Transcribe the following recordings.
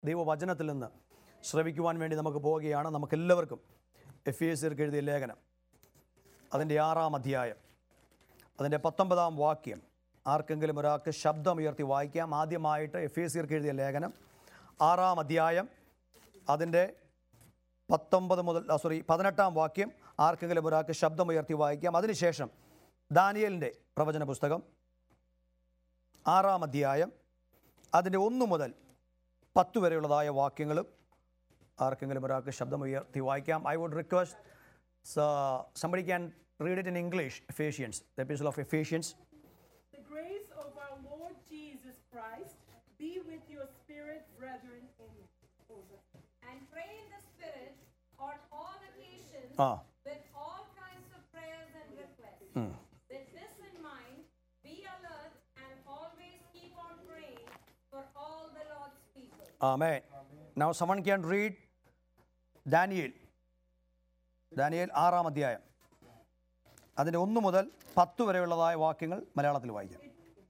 ദൈവവചനത്തിൽ നിന്ന് ശ്രവിക്കുവാൻ വേണ്ടി നമുക്ക് പോവുകയാണ് നമുക്കെല്ലാവർക്കും എഫ് എസ് എഴുതിയ ലേഖനം അതിൻ്റെ ആറാം അധ്യായം അതിൻ്റെ പത്തൊമ്പതാം വാക്യം ആർക്കെങ്കിലും ഒരാൾക്ക് ശബ്ദമുയർത്തി വായിക്കാം ആദ്യമായിട്ട് എഫ് എസ് എഴുതിയ ലേഖനം ആറാം അധ്യായം അതിൻ്റെ പത്തൊമ്പത് മുതൽ സോറി പതിനെട്ടാം വാക്യം ആർക്കെങ്കിലും ഒരാൾക്ക് ശബ്ദമുയർത്തി വായിക്കാം അതിനുശേഷം ദാനിയലിൻ്റെ പ്രവചന പുസ്തകം ആറാം അധ്യായം അതിൻ്റെ ഒന്ന് മുതൽ പത്ത് വരെയുള്ളതായ വാക്യങ്ങളും ആർക്കെങ്കിലും ഒരാൾക്ക് ശബ്ദമുയർത്തി വായിക്കാം I would request somebody can read it in English Ephesians the episode of Ephesians The grace of our Lord Jesus Christ be with your spirit, brethren, in and pray in the Spirit on all occasions ആ with all kinds of prayers and requests. With this in mind, be alert and always keep on praying for all the Lord's people. Amen. Now someone can read Daniel. ദാനിയേൽ ആറാം അധ്യായം അതിൻ്റെ ഒന്ന് മുതൽ പത്ത് വരെയുള്ളതായ വാക്യങ്ങൾ മലയാളത്തിൽ വായിക്കാം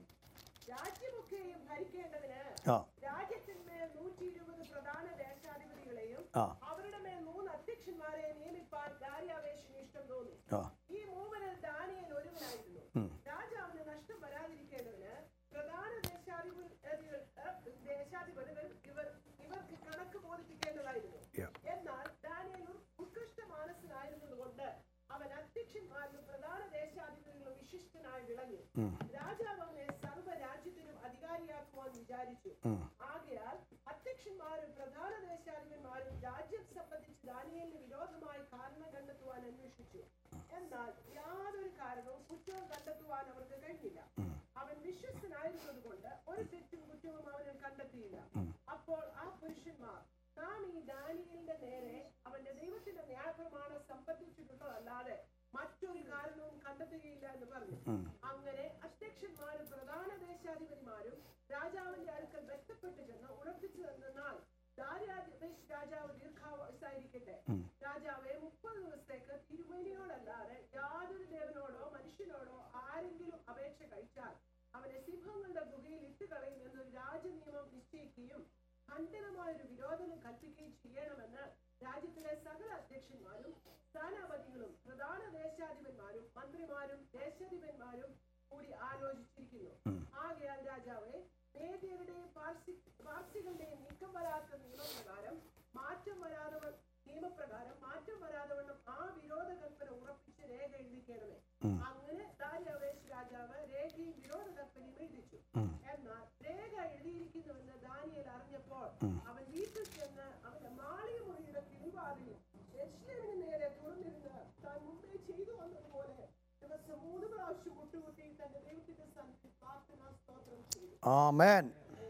രാജ്യമൊക്കെയും ഭരിക്കേണ്ടതിന് ആ രാജ്യത്തിന്മേൽ നൂറ്റി ഇരുപത് പ്രധാന ദേശാധിപതികളെയും ആ അവരുടെ മേൽ മൂന്ന് അധ്യക്ഷന്മാരെ നിയമിപ്പാൻ ദാര്യാവേശന് ഇഷ്ടം തോന്നി ആ ഈ മൂവരിൽ ദാനിയേൽ ഒരുവനായിരുന്നു രാജാവിന് നഷ്ടം വരാതിരിക്കേണ്ടതിന് പ്രധാന ദേശാധിപതികൾ ദേശാധിപതികൾ ഇവർ ഇവർക്ക് കണക്ക് ബോധിപ്പിക്കേണ്ടതായിരുന്നു Yeah. എന്നാൽ ദാനിയേൽ ഉ- ഉത്കൃഷ്ട മാനസനായിരുന്നതുകൊണ്ട് അവൻ അധ്യക്ഷന്മാരിലും പ്രധാന ദേശാധിപതികളും വിശിഷ്ടനായി വിളങ്ങി രാജാവ് അവനെ സർവ്വ രാജ്യത്തിനും അധികാരിയാക്കുവാൻ വിചാരിച്ചു ആകയാൽ അധ്യക്ഷന്മാരും പ്രധാന ദേശാധിപന്മാരും രാജ്യം സംബന്ധിച്ച് ദാനിയേലിന് വിരോധമായി കാരണം കണ്ടെത്തുവാൻ അന്വേഷിച്ചു എന്നാൽ യാതൊരു കാരണവും കുറ്റവും കണ്ടെത്തുവാൻ അവർക്ക് കഴിഞ്ഞില്ല അവൻ വിശ്വസ്തനായിരുന്നതുകൊണ്ട് ഒരു തെറ്റും കുറ്റവും അവനിൽ കണ്ടെത്തിയില്ല അപ്പോൾ ആ പുരുഷന്മാർ നാം ഈ ദാനിയേലിന്റെ നേരെ അവന്റെ ദൈവത്തിന്റെ ന്യായപ്രമാണം സംബന്ധിച്ചിട്ടുള്ളതല്ലാതെ മറ്റൊരു കാരണവും കണ്ടെത്തുകയില്ല എന്ന് പറഞ്ഞു അങ്ങനെ അധ്യക്ഷന്മാരും പ്രധാന ദേശാധിപതിമാരും രാജാവിന്റെ അടുക്കൽ ബന്ധപ്പെട്ട് ചെന്ന് ഉറപ്പിച്ചു തന്നാൽ ദാര്യാദേശ് രാജാവ് ദീർഘാവസായിരിക്കട്ടെ രാജാവെ മുപ്പത് ദിവസത്തേക്ക് തിരുമേനിയോടല്ലാതെ യാതൊരു ദേവനോടോ മനുഷ്യനോടോ ആരെങ്കിലും അപേക്ഷ കഴിച്ചാൽ അവനെ സിംഹങ്ങളുടെ ഗുഹയിൽ ഇട്ടുകളയും എന്നൊരു രാജനിയമം നിശ്ചയിക്കുകയും ഖണ്ഡിതമായൊരു വിരോധനം കൽപ്പിക്കുകയും ചെയ്യണമെന്ന് രാജ്യത്തിലെ സകല അധ്യക്ഷന്മാരും സ്ഥാനാപതികളും പ്രധാന ദേശാധിപന്മാരും മന്ത്രിമാരും ദേശാധിപന്മാരും കൂടി ആലോചിച്ചിരിക്കുന്നു ആകയാൽ രാജാവെ മേദ്യരുടെയും പാർസി പാർസികളുടെയും നീക്കം വരാത്ത നിയമപ്രകാരം മാറ്റം വരാതെ വ- നിയമപ്രകാരം മാറ്റം വരാതെ വണ്ണം ആ വിരോധ കൽപ്പന ഉറപ്പിച്ച് രേഖ എഴുതിക്കണമേ അങ്ങനെ ദാര്യാവേശ് രാജാവ് രേഖയും വിരോധ കൽപ്പനയും എഴുതിച്ചു എന്നാൽ രേഖ എഴുതിയിരിക്കുന്നുവെന്ന് ദാനിയേൽ അറിഞ്ഞപ്പോൾ അവൻ വീട്ടിൽ ചെന്ന് അവന്റെ മാളിക മുറിയുടെ തിരുവാതിലും യെരൂശലേമിന് നേരെ തുറന്നിരുന്ന് താൻ മുമ്പേ ചെയ്തു വന്നതുപോലെ ദിവസം മൂന്ന് പ്രാവശ്യം മുട്ടുകുത്തി തന്റെ ദൈവത്തിന്റെ സന്നിധി പ്രാർത്ഥനാ സ്തോത്രം ചെയ്തു ആമേൻ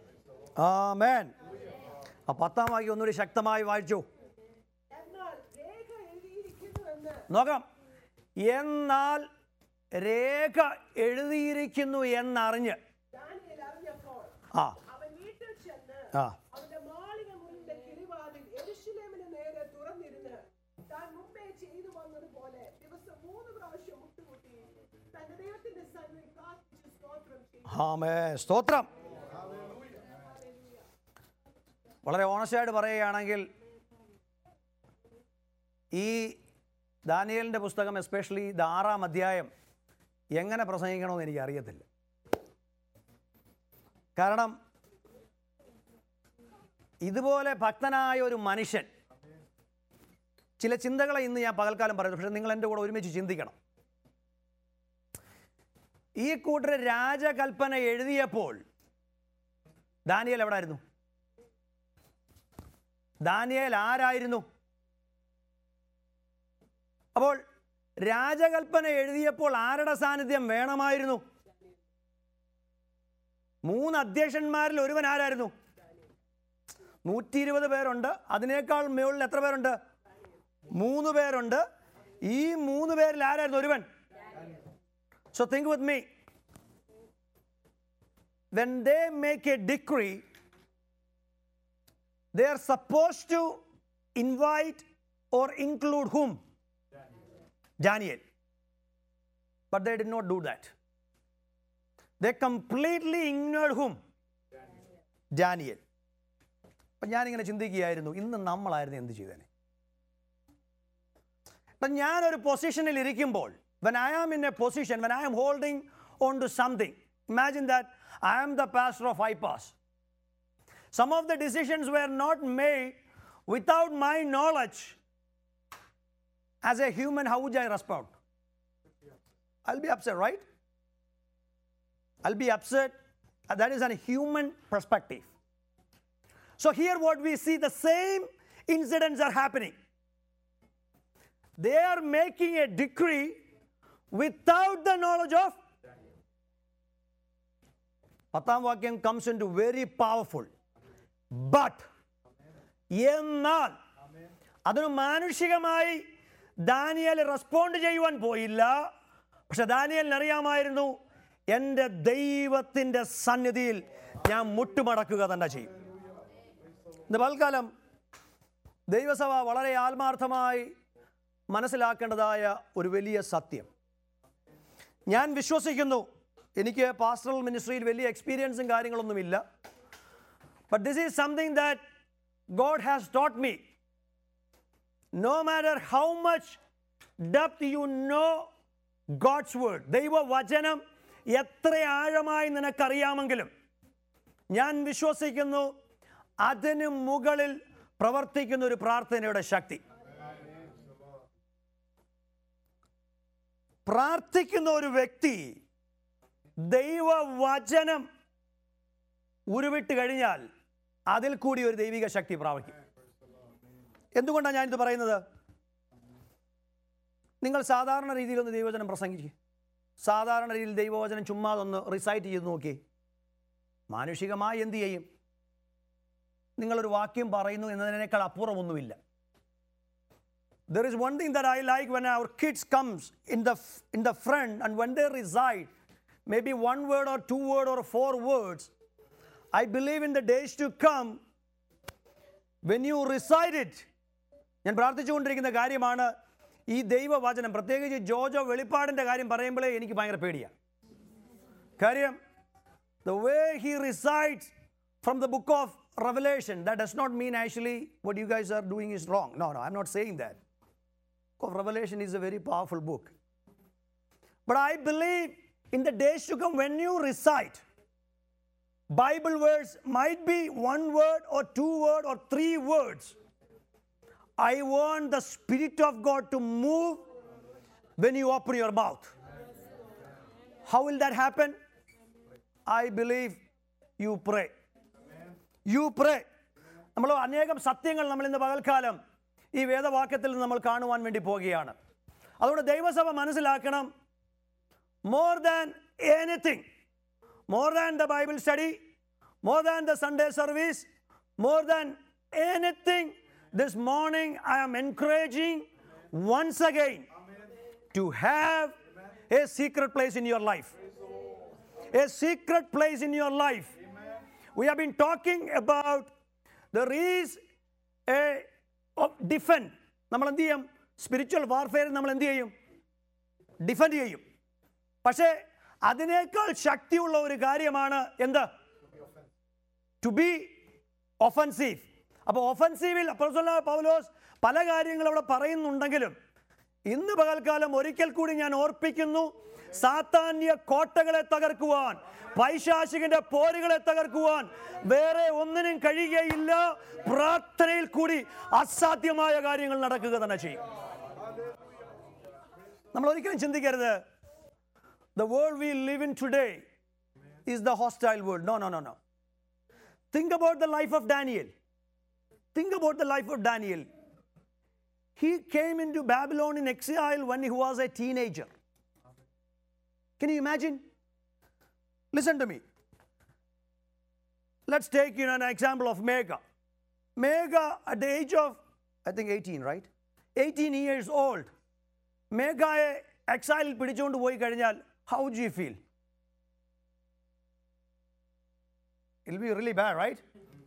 ആമേൻ ആ പത്താം വാക്യം ഒന്നുകൂടി ശക്തമായി വായിച്ചു എന്നാൽ രേഖ എഴുതിയിരിക്കുന്നുവെന്ന് നോക്കാം എന്നാൽ രേഖ എഴുതിയിരിക്കുന്നു എന്നറിഞ്ഞ് ദാനിയേൽ അറിഞ്ഞപ്പോൾ ആ അവൻ വീട്ടിൽ ചെന്ന് ആ അവന്റെ മാളിക മുറിയുടെ കിളിവാതിൽ എരുശലേമിന് നേരെ തുറന്നിരുന്ന് താൻ മുമ്പേ ചെയ്തു വന്നതുപോലെ ദിവസം മൂന്ന് പ്രാവശ്യം മുട്ടുകുത്തി തന്റെ ദൈവത്തിന്റെ സന്നിധി പ്രാർത്ഥിച്ച് സ്തോത്രം ചെയ്തു ആമേ സ്തോത്രം വളരെ ഓണസ്റ്റായിട്ട് പറയുകയാണെങ്കിൽ ഈ ദാനിയലിൻ്റെ പുസ്തകം എസ്പെഷ്യലി ഇത് ആറാം അധ്യായം എങ്ങനെ പ്രസംഗിക്കണമെന്ന് എനിക്ക് അറിയത്തില്ല കാരണം ഇതുപോലെ ഭക്തനായ ഒരു മനുഷ്യൻ ചില ചിന്തകളെ ഇന്ന് ഞാൻ പകൽക്കാലം പറയുന്നു പക്ഷേ നിങ്ങൾ എൻ്റെ കൂടെ ഒരുമിച്ച് ചിന്തിക്കണം ഈ കൂട്ടർ രാജകൽപ്പന എഴുതിയപ്പോൾ ദാനിയേൽ എവിടെ ആയിരുന്നു ദാനിയേൽ ആരായിരുന്നു അപ്പോൾ രാജകൽപ്പന എഴുതിയപ്പോൾ ആരുടെ സാന്നിധ്യം വേണമായിരുന്നു മൂന്ന് അധ്യക്ഷന്മാരിൽ ഒരുവൻ ആരായിരുന്നു നൂറ്റി ഇരുപത് പേരുണ്ട് അതിനേക്കാൾ മുകളിൽ എത്ര പേരുണ്ട് മൂന്ന് പേരുണ്ട് ഈ മൂന്ന് പേരിൽ ആരായിരുന്നു ഒരുവൻ So think with me. When they make a decree, they are supposed to invite or include whom? Daniel. But they did not do that. They completely ignored whom? Daniel. അപ്പം ഞാനിങ്ങനെ ചിന്തിക്കുകയായിരുന്നു ഇന്ന് നമ്മളായിരുന്നു എന്ത് ചെയ്തേനെ അപ്പം ഞാനൊരു പൊസിഷനിൽ ഇരിക്കുമ്പോൾ when I am in a position when I am holding on to something imagine that I am the pastor of I pass some of the decisions were not made without my knowledge. As a human, how would I respond? I'll be upset, right? I'll be upset. Uh, That is a human perspective. So, here what we see the same incidents are happening. They are making a decree without the knowledge of. പത്താം വാക്യം comes into very powerful. But എന്നാൽ അതിന് മാനുഷികമായി Daniel respond ചെയ്യുവാൻ പോയില്ല പക്ഷെ ദാനിയലിന് അറിയാമായിരുന്നു എൻ്റെ ദൈവത്തിൻ്റെ സന്നിധിയിൽ ഞാൻ മുട്ടുമടക്കുക തന്നെ ചെയ്യും ഇന്ന് പൽക്കാലം ദൈവസഭ വളരെ ആത്മാർത്ഥമായി മനസ്സിലാക്കേണ്ടതായ ഒരു വലിയ സത്യം ഞാൻ വിശ്വസിക്കുന്നു എനിക്ക് പാസ്റ്ററൽ മിനിസ്ട്രിയിൽ വലിയ എക്സ്പീരിയൻസും കാര്യങ്ങളൊന്നുമില്ല But this is something that God has taught me. No matter how much depth you know God's word, ദൈവവചനം എത്ര ആഴമായി നിനക്കറിയാമെങ്കിലും ഞാൻ വിശ്വസിക്കുന്നു അതിന് മുകളിൽ പ്രവർത്തിക്കുന്ന ഒരു പ്രാർത്ഥനയുടെ ശക്തി പ്രാർത്ഥിക്കുന്ന ഒരു വ്യക്തി ദൈവവചനം ഉരുവിട്ട് കഴിഞ്ഞാൽ അതിൽ കൂടി ഒരു ദൈവിക ശക്തി പ്രാപിക്കും എന്തുകൊണ്ടാണ് ഞാനിത് പറയുന്നത് നിങ്ങൾ സാധാരണ രീതിയിലൊന്ന് ദൈവവചനം പ്രസംഗിക്കുക സാധാരണ രീതിയിൽ ദൈവവചനം ചുമ്മാ ഒന്ന് റിസൈറ്റ് ചെയ്ത് നോക്കി മാനുഷികമായി എന്ത് ചെയ്യും നിങ്ങളൊരു വാക്യം പറയുന്നു എന്നതിനേക്കാൾ അപ്പുറമൊന്നുമില്ല There is one thing that I like when our kids comes in the in the front and when they recite maybe one word or two word or four words I believe in the days to come, when you recite it, ഞാൻ പ്രാർത്ഥിച്ചുകൊണ്ടിരിക്കുന്ന കാര്യമാണ് ഈ ദൈവവചനം പ്രത്യേകിച്ച് ജോജോ വെളിപ്പാടിൻ്റെ കാര്യം പറയുമ്പോഴേ എനിക്ക് ഭയങ്കര പേടിയാണ് കാര്യം the way he resides from the book of Revelation that does not mean actually what you guys are doing is wrong no no I'm not saying that book of Revelation is a very powerful book but I believe in the days to come when you recite Bible words might be one word or two word or three words. I want the Spirit of God to move when you open your mouth. How will that happen? I believe you pray. You pray. നമ്മൾ അനേകം സത്യങ്ങൾ നമ്മൾ ഇന്ന് പകൽക്കാലം ഈ വേദവാക്യത്തിൽ നിന്ന് നമ്മൾ കാണുവാൻ വേണ്ടി പോവുകയാണ് അതുകൊണ്ട് ദൈവസഭ മനസ്സിലാക്കണം more than anything more than the Bible study, more than the Sunday service, more than anything, this morning I am encouraging once again to have a secret place in your life. A secret place in your life. We have been talking about there is a of defend. നമ്മൾ എന്ത് ചെയ്യും spiritual warfare നമ്മൾ എന്ത് ചെയ്യും defend ചെയ്യും പക്ഷേ അതിനേക്കാൾ ശക്തിയുള്ള ഒരു കാര്യമാണ് എന്ത് ടു ബി ഒഫൻസീവ് അപ്പോൾ ഒഫൻസീവിൽ അപ്പോസ്തലനായ പൗലോസ് പല കാര്യങ്ങൾ അവിടെ പറയുന്നുണ്ടെങ്കിലും ഇന്ന് പകൽക്കാലം ഒരിക്കൽ കൂടി ഞാൻ ഓർപ്പിക്കുന്നു സാത്താന്യ കോട്ടകളെ തകർക്കുവാൻ പൈശാചികന്റെ പോരുകളെ തകർക്കുവാൻ വേറെ ഒന്നിനും കഴിയുകയില്ല പ്രാർത്ഥനയിൽ കൂടി അസാധ്യമായ കാര്യങ്ങൾ നടക്കുക തന്നെ ചെയ്യും നമ്മൾ ഒരിക്കലും ചിന്തിക്കരുത് The world we live in today is the hostile world. No, no, no, no. Think about the life of Daniel. Think about the life of Daniel. He came into Babylon in exile when he was a teenager. Can you imagine? Listen to me. Let's take you know, an example of Mega. Mega, at the age of, I think 18, right? 18 years old. മേഘയെ എക്സൈലിൽ പിടിച്ചുകൊണ്ട് പോയി കഴിഞ്ഞാൽ how do you feel I'll be really bad right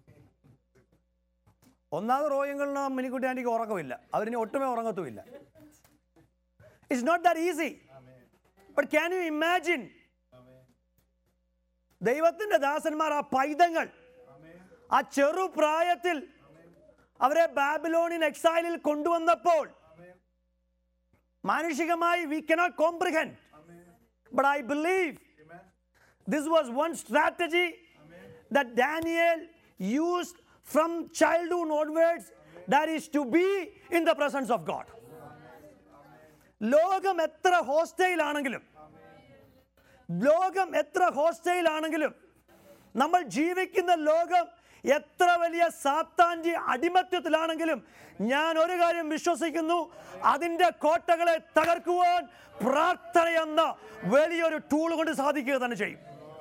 ഒന്നാമത് റോയങ്ങളിന് മിനിക്കുട്ടി ആൻറ്റിക്ക് ഉറക്കമില്ല അവരിനി ഒട്ടുമേ ഉറങ്ങത്തുമില്ല it's not that easy but can you imagine ദൈവത്തിൻ്റെ ദാസന്മാർ ആ പൈതങ്ങൾ ആ ചെറുപ്രായത്തിൽ അവരെ ബാബിലോണിയൻ എക്സൈലിൽ കൊണ്ടുവന്നപ്പോൾ മാനുഷികമായി we cannot comprehend but I believe This was one strategy that Daniel used from childhood onwards, that is to be in the presence of God. ലോകം എത്ര ഹോസ്റ്റൈൽ ആണെങ്കിലും ലോകം എത്ര ഹോസ്റ്റൈൽ ആണെങ്കിലും നമ്മൾ ജീവിക്കുന്ന ലോകം എത്ര വലിയ സാത്താൻ്റെ അടിമത്വത്തിലാണെങ്കിലും ഞാൻ ഒരു കാര്യം വിശ്വസിക്കുന്നു അതിൻ്റെ കോട്ടകളെ തകർക്കുവാൻ പ്രാർത്ഥന എന്ന വലിയൊരു ടൂൾ കൊണ്ട് സാധിക്കുക തന്നെ ചെയ്യും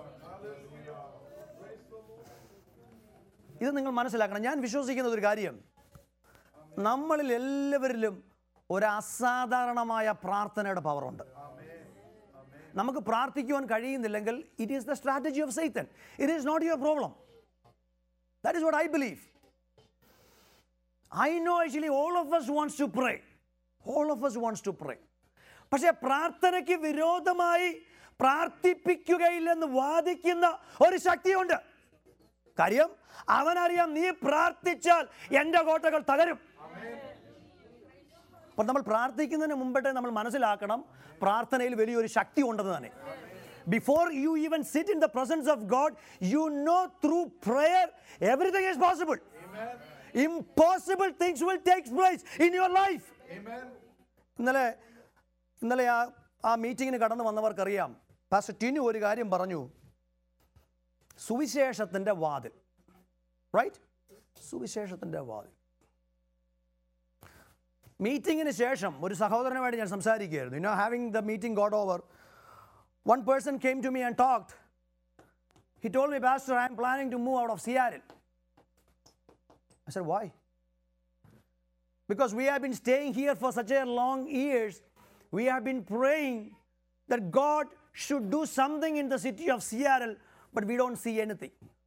ഇത് നിങ്ങൾ മനസ്സിലാക്കണം ഞാൻ വിശ്വസിക്കുന്ന ഒരു കാര്യം നമ്മളിൽ എല്ലാവരിലും ഒരു അസാധാരണമായ പ്രാർത്ഥനയുടെ പവറുണ്ട് നമുക്ക് പ്രാർത്ഥിക്കുവാൻ കഴിയുന്നില്ലെങ്കിൽ it is the strategy of Satan it is not your problem that is what I believe I know actually all of us wants to pray all of us wants to pray പക്ഷേ പ്രാർത്ഥനയ്ക്ക് വിരോധമായി പ്രാർത്ഥിപ്പിക്കുകയില്ലെന്ന് വാദിക്കുന്ന ഒരു ശക്തിയുണ്ട് കാര്യം അവനറിയാം നീ പ്രാർത്ഥിച്ചാൽ എൻ്റെ കോട്ടകൾ തകരും അപ്പം നമ്മൾ പ്രാർത്ഥിക്കുന്നതിന് മുമ്പേ നമ്മൾ മനസ്സിലാക്കണം പ്രാർത്ഥനയിൽ വലിയൊരു ശക്തി ഉണ്ടെന്ന് തന്നെ before you even sit in the presence of God you know through prayer everything is possible impossible things will takes place in your life ഇന്നലെ ഇന്നലെ ആ ആ മീറ്റിങ്ങിന് കടന്നു വന്നവർക്കറിയാം പാസ്റ്റർ ടിനു ഒരു കാര്യം പറഞ്ഞു സുവിശേഷത്തിൻ്റെ വാതിൽ റൈറ്റ് സുവിശേഷത്തിൻ്റെ വാതിൽ മീറ്റിങ്ങിന് ശേഷം ഒരു സഹോദരനുമായിട്ട് ഞാൻ സംസാരിക്കുകയായിരുന്നു you know having the meeting God over one person came to me and talked he told me pastor I'm planning to move out of സിയാരിൽ I said, why? Because we have been staying here for such a long years, we have been praying that God should do something in the city of Seattle, but we don't see anything.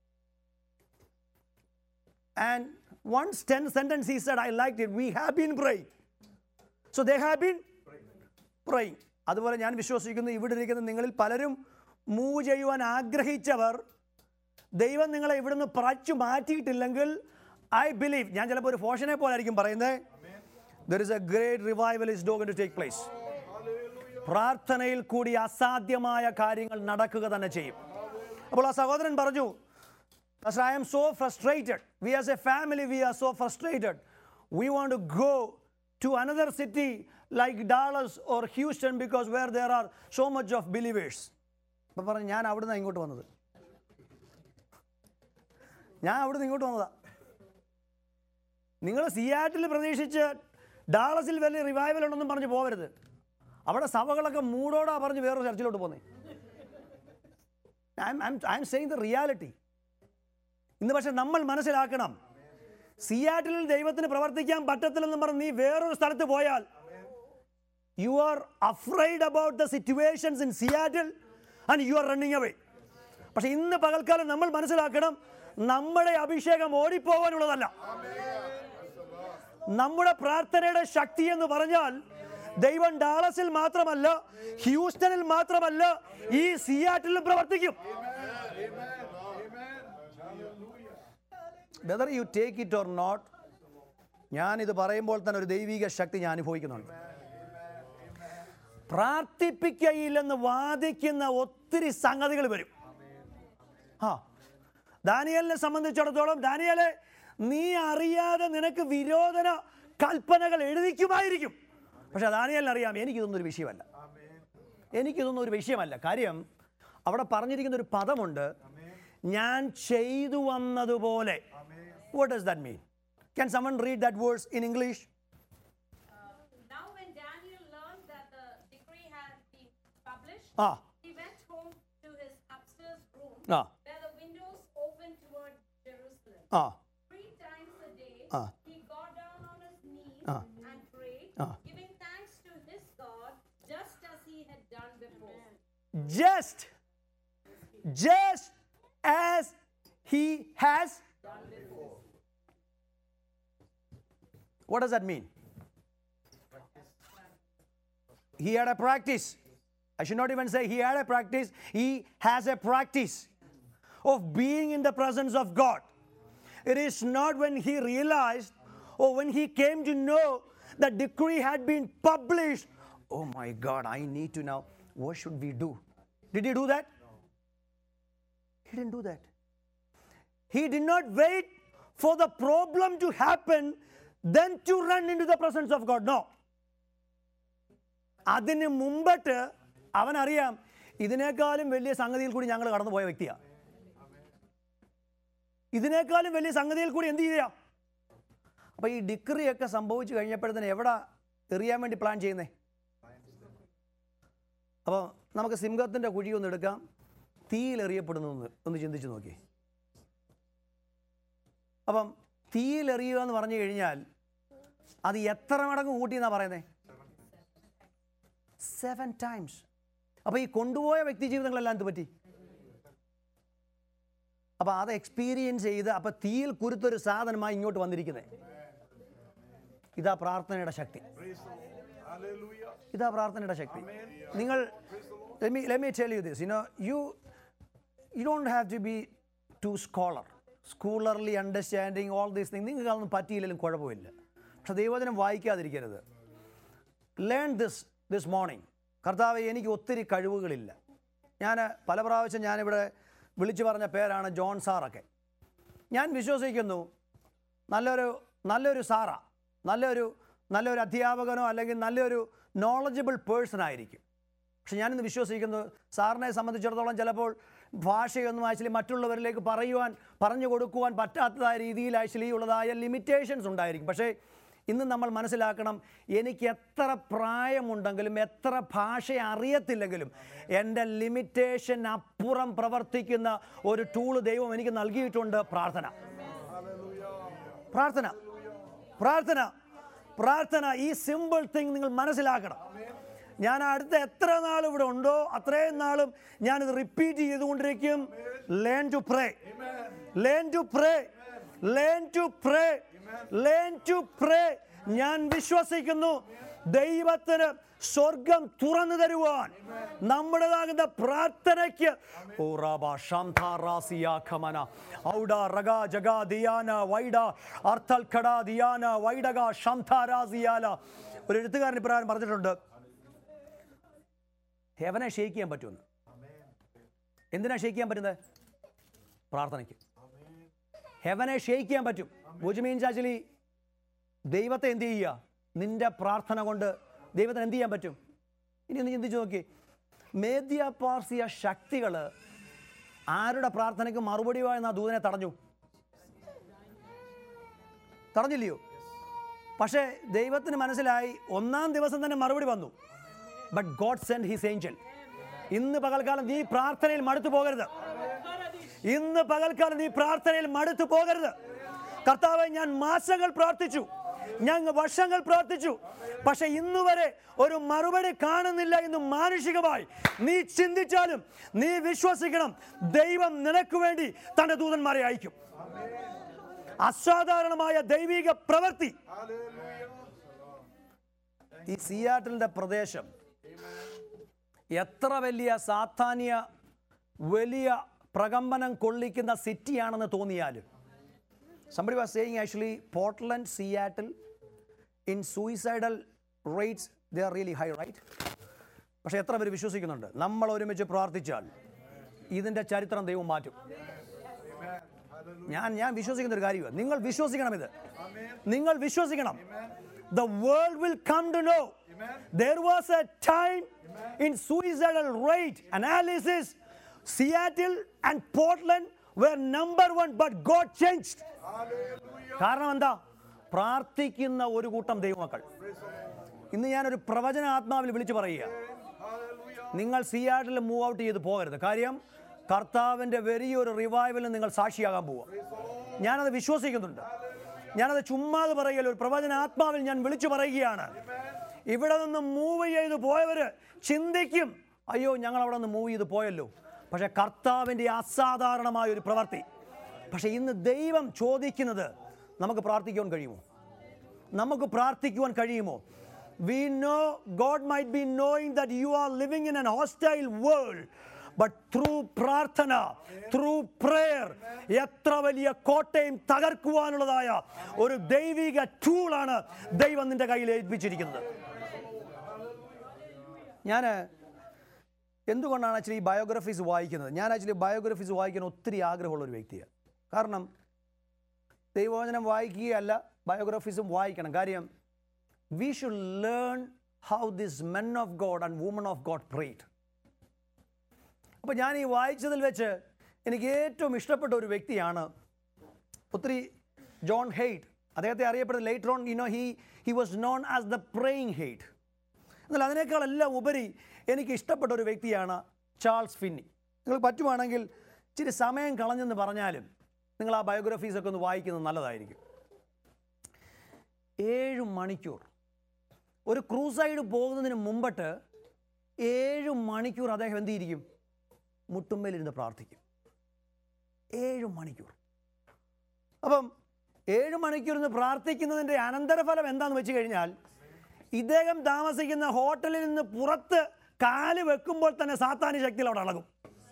And one sten- sentence he said, I liked it. We have been praying. So they have been praying. അതുപോലെ ഞാൻ വിശ്വസിക്കുന്നു ഇവിടെ ഇരിക്കുന്ന നിങ്ങളിൽ പലരും move ചെയ്യുവാൻ ആഗ്രഹിച്ചവർ ദൈവം നിങ്ങളെ ഇവിടുന്ന് പറിച്ചു മാറ്റിയിട്ടില്ലെങ്കിൽ ഐ ബിലീവ് ഞാൻ ചിലപ്പോൾ ഒരു ഫോഷനെ പോലെ ആയിരിക്കും പറയുന്നത് there is a great revival is dog to take place പ്രാർത്ഥനയിൽ കൂടി അസാധ്യമായ കാര്യങ്ങൾ നടക്കുക തന്നെ ചെയ്യും അപ്പോൾ ആ സഹോദരൻ പറഞ്ഞു Pastor, I am so frustrated. We as a family, we are so frustrated. We want to go to another city like Dallas or Houston because where there are so much of believers. അപ്പം പറഞ്ഞു ഞാൻ അവിടുന്ന് ഇങ്ങോട്ട് വന്നത് ഞാൻ അവിടുന്ന് ഇങ്ങോട്ട് വന്നതാ നിങ്ങൾ സിയാറ്റിൽ പ്രതീക്ഷിച്ച് ഡാളസിൽ വലിയ റിവൈവൽ ഉണ്ടെന്നും പറഞ്ഞ് പോകരുത് അവിടെ സഭകളൊക്കെ മൂടോടാ പറഞ്ഞ് വേറൊരു ചർച്ചിലോട്ട് പോന്നേ I'm saying the reality ഇന്ന് പക്ഷെ നമ്മൾ മനസ്സിലാക്കണം സിയാറ്റിൽ ദൈവത്തിന് പ്രവർത്തിക്കാൻ പറ്റത്തില്ലെന്ന് പറഞ്ഞ് നീ വേറൊരു സ്ഥലത്ത് പോയാൽ you are afraid about the situations in Seattle and you are running away പക്ഷെ ഇന്ന് പകൽക്കാലം നമ്മൾ മനസ്സിലാക്കണം നമ്മുടെ അഭിഷേകം ഓടിപ്പോകാനുള്ളതല്ല നമ്മുടെ പ്രാർത്ഥനയുടെ ശക്തി എന്ന് പറഞ്ഞാൽ ദൈവം ഡാളസിൽ മാത്രമല്ല ഹ്യൂസ്റ്റണിൽ മാത്രമല്ല ഈ സിയാറ്റിലും പ്രവർത്തിക്കും whether you take it or not ഞാനിത് പറയുമ്പോൾ തന്നെ ഒരു ദൈവിക ശക്തി ഞാൻ അനുഭവിക്കുന്നുണ്ട് പ്രാർത്ഥിപ്പിക്കയില്ലെന്ന് വാദിക്കുന്ന ഒത്തിരി സംഗതികൾ വരും ആ ദാനിയലിനെ സംബന്ധിച്ചിടത്തോളം ദാനിയലെ നീ അറിയാതെ നിനക്ക് വിരോധന കൽപ്പനകൾ എഴുതിക്കുമായിരിക്കും പക്ഷെ ദാനിയലിന് അറിയാം എനിക്കിതൊന്നും ഒരു വിഷയമല്ല എനിക്കിതൊന്നും ഒരു വിഷയമല്ല കാര്യം അവിടെ പറഞ്ഞിരിക്കുന്ന ഒരു പദമുണ്ട് ഞാൻ ചെയ്തു വന്നതുപോലെ what does that mean can someone read that words in English Now, when Daniel learned that the decree had been published, Ah. he went home to his upstairs room Ah. where the windows opened toward Jerusalem. ആ Three times a day, Ah. he got down on his knees Ah. and prayed, Ah. giving thanks to his God, just as he had done before. just just as he has what does that mean he had a practice i should not even say he had a practice he has a practice of being in the presence of god It is not when he realized or when he came to know the decree had been published. Oh my God, I need to now. What should we do? Did he do that? He didn't do that. He did not wait for the problem to happen, then to run into the presence of God. No. അതിന് മുമ്പിട്ട് അവനറിയാം ഇതിനേക്കാളും വലിയ സംഗതിയിൽ കൂടി ഞങ്ങൾ കടന്നുപോയ വ്യക്തിയാണ് ഇതിനേക്കാളും വലിയ സംഗതിയിൽ കൂടി എന്ത് ചെയ്യാം അപ്പോൾ ഈ ഡിഗ്രി ഒക്കെ സംഭവിച്ചു കഴിഞ്ഞപ്പോഴത്തേന് എവിടെ എറിയാൻ വേണ്ടി പ്ലാൻ ചെയ്യുന്നേ അപ്പോൾ നമുക്ക് സിംഹത്തിൻ്റെ കുഴി ഒന്ന് എടുക്കാം തീയിലെറിയപ്പെടുന്നു എന്ന് ഒന്ന് ചിന്തിച്ച് നോക്കി അപ്പം തീയിലെറിയുക എന്ന് പറഞ്ഞു കഴിഞ്ഞാൽ അത് എത്ര മടങ്ങ് കൂട്ടി എന്നാ പറയുന്നത് സെവൻ ടൈംസ് അപ്പോൾ ഈ കൊണ്ടുപോയ വ്യക്തി ജീവിതങ്ങളെല്ലാം എന്ത് പറ്റി അപ്പോൾ അത് എക്സ്പീരിയൻസ് ചെയ്ത് അപ്പോൾ തീയിൽ കുരുത്തൊരു സാധനമായി ഇങ്ങോട്ട് വന്നിരിക്കുന്നത് ഇതാ പ്രാർത്ഥനയുടെ ശക്തി ഇതാ പ്രാർത്ഥനയുടെ ശക്തി നിങ്ങൾ let me let me tell you this you know you you don't have to be too scholar scholarly understanding all these things നിങ്ങൾക്ക് അതൊന്നും പറ്റിയില്ലെങ്കിലും കുഴപ്പമില്ല പക്ഷെ ദൈവജനം വായിക്കാതിരിക്കരുത് ലേൺ ദിസ് ദിസ് മോർണിംഗ് കർത്താവ് എനിക്ക് ഒത്തിരി കഴിവുകളില്ല ഞാൻ പല പ്രാവശ്യം ഞാനിവിടെ വിളിച്ചു പറഞ്ഞ പേരാണ് ജോൺ സാറൊക്കെ ഞാൻ വിശ്വസിക്കുന്നു നല്ലൊരു നല്ലൊരു സാറ നല്ലൊരു നല്ലൊരു അധ്യാപകനോ അല്ലെങ്കിൽ നല്ലൊരു നോളജബിൾ പേഴ്സൺ ആയിരിക്കും പക്ഷെ ഞാനിന്ന് വിശ്വസിക്കുന്നു സാറിനെ സംബന്ധിച്ചിടത്തോളം ചിലപ്പോൾ ഭാഷയൊന്നും ആക്ച്വലി മറ്റുള്ളവരിലേക്ക് പറയുവാൻ പറഞ്ഞു കൊടുക്കുവാൻ പറ്റാത്തതായ രീതിയിൽ ആക്ച്വലി ഉള്ളതായ ലിമിറ്റേഷൻസ് ഉണ്ടായിരിക്കും പക്ഷേ ഇന്ന് നമ്മൾ മനസ്സിലാക്കണം എനിക്ക് എത്ര പ്രായമുണ്ടെങ്കിലും എത്ര ഭാഷ അറിയത്തില്ലെങ്കിലും എൻ്റെ ലിമിറ്റേഷൻ അപ്പുറം പ്രവർത്തിക്കുന്ന ഒരു ടൂള് ദൈവം എനിക്ക് നൽകിയിട്ടുണ്ട് പ്രാർത്ഥന പ്രാർത്ഥന പ്രാർത്ഥന പ്രാർത്ഥന ഈ സിമ്പിൾ തിങ് നിങ്ങൾ മനസ്സിലാക്കണം ഞാൻ അടുത്ത എത്ര നാൾ ഇവിടെ ഉണ്ടോ അത്രയും നാളും ഞാനിത് റിപ്പീറ്റ് ചെയ്തുകൊണ്ടിരിക്കും learn to pray learn to pray learn to pray learn to pray ഞാൻ വിശ്വസിക്കുന്നു ദൈവത്തിന് സ്വർഗം തുറന്നു തരുവാൻ നമ്മുടേതാകുന്ന പ്രാർത്ഥനയ്ക്ക് ഓ റാബ ശാന്താറാസിയ ഖമന ഔഡ റഗ ജഗ ദിയാന വൈഡ അർത്ഥൽ ഖട ദിയാന വൈഡക ശാന്താരാസിയാല ഒരു എഴുത്തുകാരൻ ഇപ്രകാരം പറഞ്ഞിട്ടുണ്ട് ഹെവനെ ഷെയ്ക്ക് ചെയ്യാൻ പറ്റുമെന്ന് എന്തിനാ ഷെയ്ക്ക് ചെയ്യാൻ പറ്റുന്നത് പ്രാർത്ഥനയ്ക്ക് ഹെവനെ ഷെയ്ക്ക് ചെയ്യാൻ പറ്റും വിച്ച് മീൻസ് ആക്ച്വലി ദൈവത്തെ എന്ത് ചെയ്യുക നിന്റെ പ്രാർത്ഥന കൊണ്ട് ദൈവത്തിന് എന്ത് ചെയ്യാൻ പറ്റും ഇനി ഒന്ന് ചിന്തിച്ച് നോക്കി മേദ്യ പാർസിയ ശക്തികൾ ആരുടെ പ്രാർത്ഥനയ്ക്ക് മറുപടിയുമായി ആ ദൂതനെ തടഞ്ഞു തടഞ്ഞില്ലയോ പക്ഷേ ദൈവത്തിന് മനസ്സിലായി ഒന്നാം ദിവസം തന്നെ മറുപടി വന്നു but God send his angel ഇന്ന് പകൽക്കാലം നീ പ്രാർത്ഥനയിൽ മടുത്തു പോകരുത് ഇന്ന് പകൽക്കാലം നീ പ്രാർത്ഥനയിൽ മടുത്തു പോകരുത് കർത്താവെ ഞാൻ മാസങ്ങൾ പ്രാർത്ഥിച്ചു ഞാൻ വർഷങ്ങൾ പ്രാർത്ഥിച്ചു പക്ഷെ ഇന്ന് വരെ ഒരു മറുപടി കാണുന്നില്ല എന്ന് മാനുഷികമായി നീ ചിന്തിച്ചാലും നീ വിശ്വസിക്കണം ദൈവം നിനക്ക് വേണ്ടി തൻ്റെ ദൂതന്മാരെ അയക്കും അസാധാരണമായ ദൈവിക പ്രവൃത്തി ഈ സിയാറ്റിലിൻ്റെ പ്രദേശം എത്ര വലിയ സാധാന്യ വലിയ പ്രകമ്പനം കൊള്ളിക്കുന്ന സിറ്റിയാണെന്ന് തോന്നിയാലും somebody was saying actually Portland Seattle in suicidal rates they are really high right പക്ഷേ എത്ര പേര് വിശ്വസിക്കുന്നുണ്ട് നമ്മൾ ഒരുമിച്ച് പ്രാർത്ഥിച്ചാൽ ഇതിൻ്റെ ചരിത്രം ദൈവം മാറ്റും ഞാൻ ഞാൻ വിശ്വസിക്കുന്ന ഒരു കാര്യമാണ് നിങ്ങൾ വിശ്വസിക്കണം ഇത് നിങ്ങൾ വിശ്വസിക്കണം the world will come to know there was a time in suicidal rate analysis Seattle and Portland were number one but God change കാരണം എന്താ പ്രാർത്ഥിക്കുന്ന ഒരു കൂട്ടം ദൈവമക്കൾ ഇന്ന് ഞാനൊരു പ്രവചന ആത്മാവിൽ വിളിച്ചു പറയുക നിങ്ങൾ സിയാറ്റിൽ മൂവ് ഔട്ട് ചെയ്ത് പോകരുത് കാര്യം കർത്താവിൻ്റെ വലിയൊരു റിവൈവലിന് നിങ്ങൾ സാക്ഷിയാകാൻ പോവുക ഞാനത് വിശ്വസിക്കുന്നുണ്ട് ഞാനത് ചുമ്മാതെ പറയുകയല്ല ഒരു പ്രവചന ആത്മാവിൽ ഞാൻ വിളിച്ചു പറയുകയാണ് ഇവിടെ നിന്ന് മൂവ് ചെയ്ത് പോയവർ ചിന്തിക്കും അയ്യോ ഞങ്ങൾ അവിടെ നിന്ന് മൂവ് ചെയ്ത് പോയല്ലോ പക്ഷേ കർത്താവിൻ്റെ അസാധാരണമായ ഒരു പ്രവൃത്തി പക്ഷേ ഇന്ന് ദൈവം ചോദിക്കുന്നത് നമുക്ക് പ്രാർത്ഥിക്കുവാൻ കഴിയുമോ നമുക്ക് പ്രാർത്ഥിക്കുവാൻ കഴിയുമോ we know God might be knowing that you are living in an hostile world but through പ്രാർത്ഥന ത്രൂ പ്രേയർ എത്ര വലിയ കോട്ടയും തകർക്കുവാനുള്ളതായ ഒരു ദൈവിക ടൂളാണ് ദൈവം നിന്റെ കയ്യിൽ ഏൽപ്പിച്ചിരിക്കുന്നത് ഞാൻ എന്തുകൊണ്ടാണ് ആക്ച്വലി ഈ ബയോഗ്രഫീസ് വായിക്കുന്നത് ഞാൻ ആക്ച്വലി ബയോഗ്രഫീസ് വായിക്കാൻ ഒത്തിരി ആഗ്രഹമുള്ള ഒരു വ്യക്തിയാണ് കാരണം ദൈവവചനം വായിക്കുകയല്ല ബയോഗ്രഫീസും വായിക്കണം കാര്യം we should learn how this men of God and woman of God prayed അപ്പോൾ ഞാൻ ഈ വായിച്ചതിൽ വെച്ച് എനിക്ക് ഏറ്റവും ഇഷ്ടപ്പെട്ട ഒരു വ്യക്തിയാണ് ഒത്തിരി ജോൺ ഹെയ്റ്റ് അദ്ദേഹത്തെ അറിയപ്പെടുന്നത് later on you know he he was known as the praying Hyde എന്നാൽ അതിനേക്കാളെല്ലാം ഉപരി എനിക്ക് ഇഷ്ടപ്പെട്ട ഒരു വ്യക്തിയാണ് ചാൾസ് ഫിന്നി നിങ്ങൾ പറ്റുവാണെങ്കിൽ ഇച്ചിരി സമയം കളഞ്ഞെന്ന് പറഞ്ഞാലും നിങ്ങൾ ആ ബയോഗ്രഫീസൊക്കെ ഒന്ന് വായിക്കുന്നത് നല്ലതായിരിക്കും ഏഴ് മണിക്കൂർ ഒരു ക്രൂസൈഡ് പോകുന്നതിന് മുമ്പട്ട് ഏഴ് മണിക്കൂർ അദ്ദേഹം എന്ത് ചെയ്തിരിക്കും മുട്ടുമ്മേലിരുന്ന് പ്രാർത്ഥിക്കും ഏഴ് മണിക്കൂർ അപ്പം ഏഴ് മണിക്കൂർ നിന്ന് പ്രാർത്ഥിക്കുന്നതിൻ്റെ അനന്തരഫലം എന്താണെന്ന് വെച്ച് കഴിഞ്ഞാൽ ഇദ്ദേഹം താമസിക്കുന്ന ഹോട്ടലിൽ നിന്ന് പുറത്ത് കാല് വെക്കുമ്പോൾ തന്നെ സാത്താനി ശക്തിയിൽ അവിടെ അളകും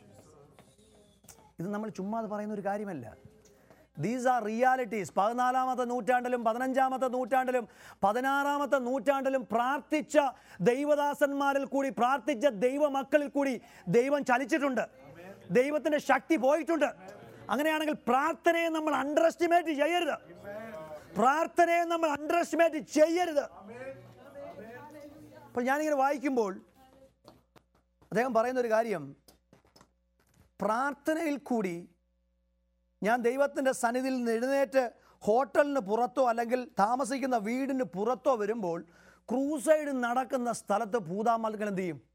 ഇത് നമ്മൾ ചുമ്മാ അത് പറയുന്ന ഒരു കാര്യമല്ല ദീസ് ആർ റിയാലിറ്റീസ് പതിനാലാമത്തെ നൂറ്റാണ്ടിലും പതിനഞ്ചാമത്തെ നൂറ്റാണ്ടിലും പതിനാറാമത്തെ നൂറ്റാണ്ടിലും പ്രാർത്ഥിച്ച ദൈവദാസന്മാരിൽ കൂടി പ്രാർത്ഥിച്ച ദൈവമക്കളിൽ കൂടി ദൈവം ചലിച്ചിട്ടുണ്ട് ദൈവത്തിൻ്റെ ശക്തി പോയിട്ടുണ്ട് അങ്ങനെയാണെങ്കിൽ പ്രാർത്ഥനയെ നമ്മൾ അണ്ടർ എസ്റ്റിമേറ്റ് ചെയ്യരുത് പ്രാർത്ഥനയെ നമ്മൾ അണ്ടർ എസ്റ്റിമേറ്റ് ചെയ്യരുത് അപ്പോൾ ഞാനിങ്ങനെ വായിക്കുമ്പോൾ അദ്ദേഹം പറയുന്ന ഒരു കാര്യം പ്രാർത്ഥനയിൽ കൂടി ഞാൻ ദൈവത്തിൻ്റെ സന്നിധിയിൽ നിന്ന് എഴുന്നേറ്റ് ഹോട്ടലിന് പുറത്തോ അല്ലെങ്കിൽ താമസിക്കുന്ന വീടിന് പുറത്തോ വരുമ്പോൾ ക്രൂസൈഡ് നടക്കുന്ന സ്ഥലത്ത് ഭൂതാമൽക്കൽ എന്ത് ചെയ്യും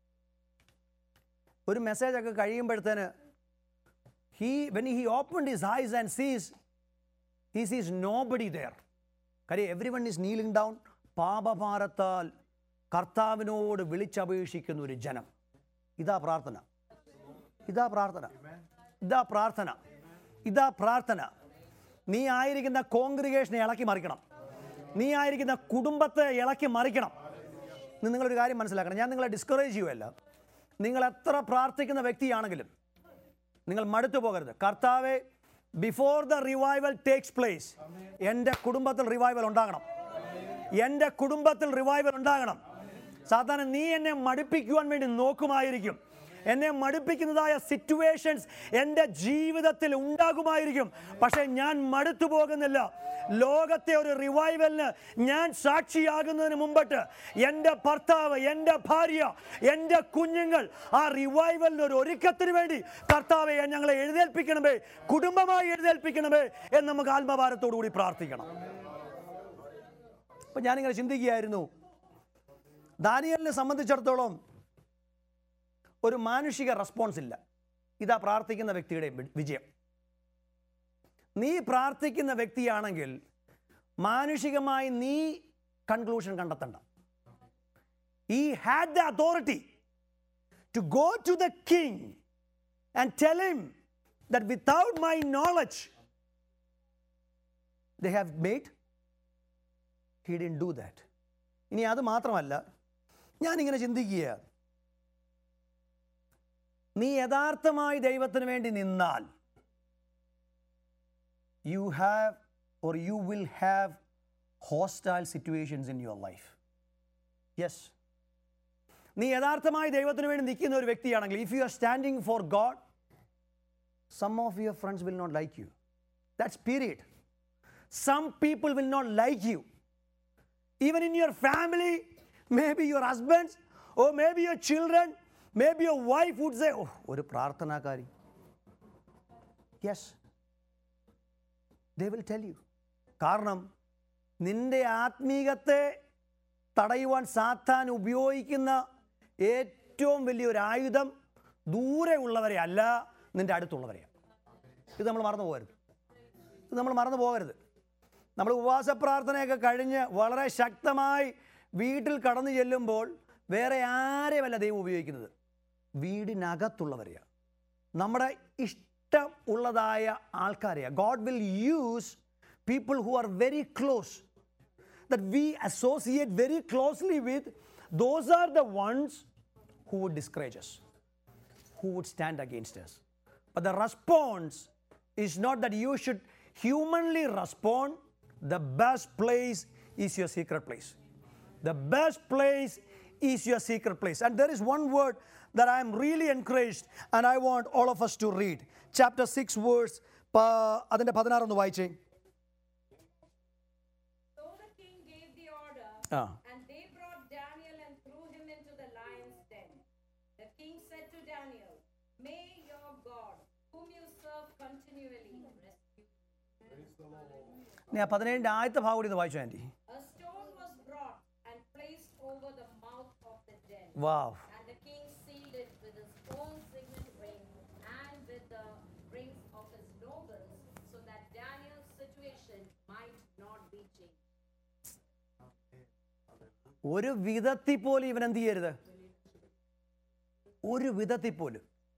ഒരു മെസ്സേജൊക്കെ കഴിയുമ്പോഴത്തേന് he when he open his eyes and sees he sees nobody there കാര്യം everyone is kneeling down പാപഭാരത്താൽ കർത്താവിനോട് വിളിച്ചപേക്ഷിക്കുന്ന ഒരു ജനം ഇതാ പ്രാർത്ഥന ഇതാ പ്രാർത്ഥന ഇതാ പ്രാർത്ഥന ഇതാ പ്രാർത്ഥന നീ ആയിരിക്കുന്ന കോൺഗ്രിഗേഷനെ ഇളക്കി മറിക്കണം നീ ആയിരിക്കുന്ന കുടുംബത്തെ ഇളക്കി മറിക്കണം ഇന്ന് നിങ്ങളൊരു കാര്യം മനസ്സിലാക്കണം ഞാൻ നിങ്ങളെ ഡിസ്കറേജ് ചെയ്യുമല്ല നിങ്ങൾ എത്ര പ്രാർത്ഥിക്കുന്ന വ്യക്തിയാണെങ്കിലും നിങ്ങൾ മടുത്തു പോകരുത് കർത്താവെ before the revival takes place എൻ്റെ കുടുംബത്തിൽ റിവൈവൽ ഉണ്ടാകണം എൻ്റെ കുടുംബത്തിൽ റിവൈവൽ ഉണ്ടാകണം സാധാരണ നീ എന്നെ മടുപ്പിക്കുവാൻ വേണ്ടി നോക്കുമായിരിക്കും എന്നെ മടുപ്പിക്കുന്നതായ സിറ്റുവേഷൻസ് എൻ്റെ ജീവിതത്തിൽ ഉണ്ടാകുമായിരിക്കും പക്ഷേ ഞാൻ മടുത്തു പോകുന്നില്ല ലോകത്തെ ഒരു റിവൈവലിന് ഞാൻ സാക്ഷിയാകുന്നതിന് മുമ്പിട്ട് എൻ്റെ ഭർത്താവ് എൻ്റെ ഭാര്യ എൻ്റെ കുഞ്ഞുങ്ങൾ ആ റിവൈവലിന് ഒരു ഒരുക്കത്തിന് വേണ്ടി കർത്താവെ ഞങ്ങളെ എഴുന്നേൽപ്പിക്കണമേ കുടുംബമായി എഴുന്നേൽപ്പിക്കണമേ എന്ന് നമുക്ക് ആത്മഭാരത്തോടു കൂടി പ്രാർത്ഥിക്കണം അപ്പം ഞാനിങ്ങനെ ചിന്തിക്കുകയായിരുന്നു ദാനിയലിനെ സംബന്ധിച്ചിടത്തോളം ഒരു മാനുഷിക റെസ്പോൺസ് ഇല്ല ഇതാ പ്രാർത്ഥിക്കുന്ന വ്യക്തിയുടെ വി- വിജയം നീ പ്രാർത്ഥിക്കുന്ന വ്യക്തിയാണെങ്കിൽ മാനുഷികമായി നീ കൺക്ലൂഷൻ കണ്ടെത്തണ്ട ഈ had the authority to go to the king and tell him that without my knowledge they have made he didn't do that ഇനി അത് മാത്രമല്ല ഞാനിങ്ങനെ ചിന്തിക്കുക നീ യഥാർത്ഥമായി ദൈവത്തിന് വേണ്ടി നിന്നാൽ you have or you will have hostile situations in your life yes നീ യഥാർത്ഥമായി ദൈവത്തിന് വേണ്ടി നിൽക്കുന്ന ഒരു വ്യക്തിയാണെങ്കിൽ if you are standing for God some of your friends will not like you that's period some people will not like you even in your family, maybe your husbands, or maybe your children, maybe your wife would say, Oh, ഒരു പ്രാർത്ഥനാകാരി yes they will tell you കാരണം നിന്റെ ആത്മീകത്തെ തടയുവാൻ സാത്താൻ ഉപയോഗിക്കുന്ന ഏറ്റവും വലിയൊരു ആയുധം ദൂരെ ഉള്ളവരെ അല്ല നിന്റെ അടുത്തുള്ളവരെയാണ് ഇത് നമ്മൾ മറന്നു പോകരുത് ഇത് നമ്മൾ മറന്നു പോകരുത് നമ്മൾ ഉപവാസ പ്രാർത്ഥനയൊക്കെ കഴിഞ്ഞ് വളരെ ശക്തമായി വീട്ടിൽ കടന്നു ചെല്ലുമ്പോൾ വേറെ ആരെയുമല്ല ദൈവം ഉപയോഗിക്കുന്നത് വീടിനകത്തുള്ളവരെയാണ് നമ്മുടെ ഇഷ്ടം ഉള്ളതായ ആൾക്കാരെയാണ് God will use people who are very close that we associate very closely with those are the ones who would discourages who would stand against us. But the response is not that you should humanly respond. The best place is your secret place. The best place is your secret place. And there is one word that I am really encouraged and I want all of us to read. Chapter 6, verse പ- അതിൻ്റെ പതിനാറൊന്ന് വായിച്ചേ So the king gave the order, Ah. and they brought Daniel and threw him into the lion's den. The king said to Daniel, May your God, whom you serve continually, rescue you. ഇനി ആ പതിനേഴിൻ്റെ ആദ്യത്തെ ഭാഗം കൂടി ഒന്ന് വായിച്ചു ആൻറ്റി A stone was brought and placed over the mouth of the den. Wow And the king sealed it with his own signet ring and with the rings of his nobles, so that Daniel's situation might not be changed. ഒരു വിധത്തിൽ പോലും ഇവൻ എന്ത് ചെയ്യരുത് ഒരു വിധത്തിൽ പോലും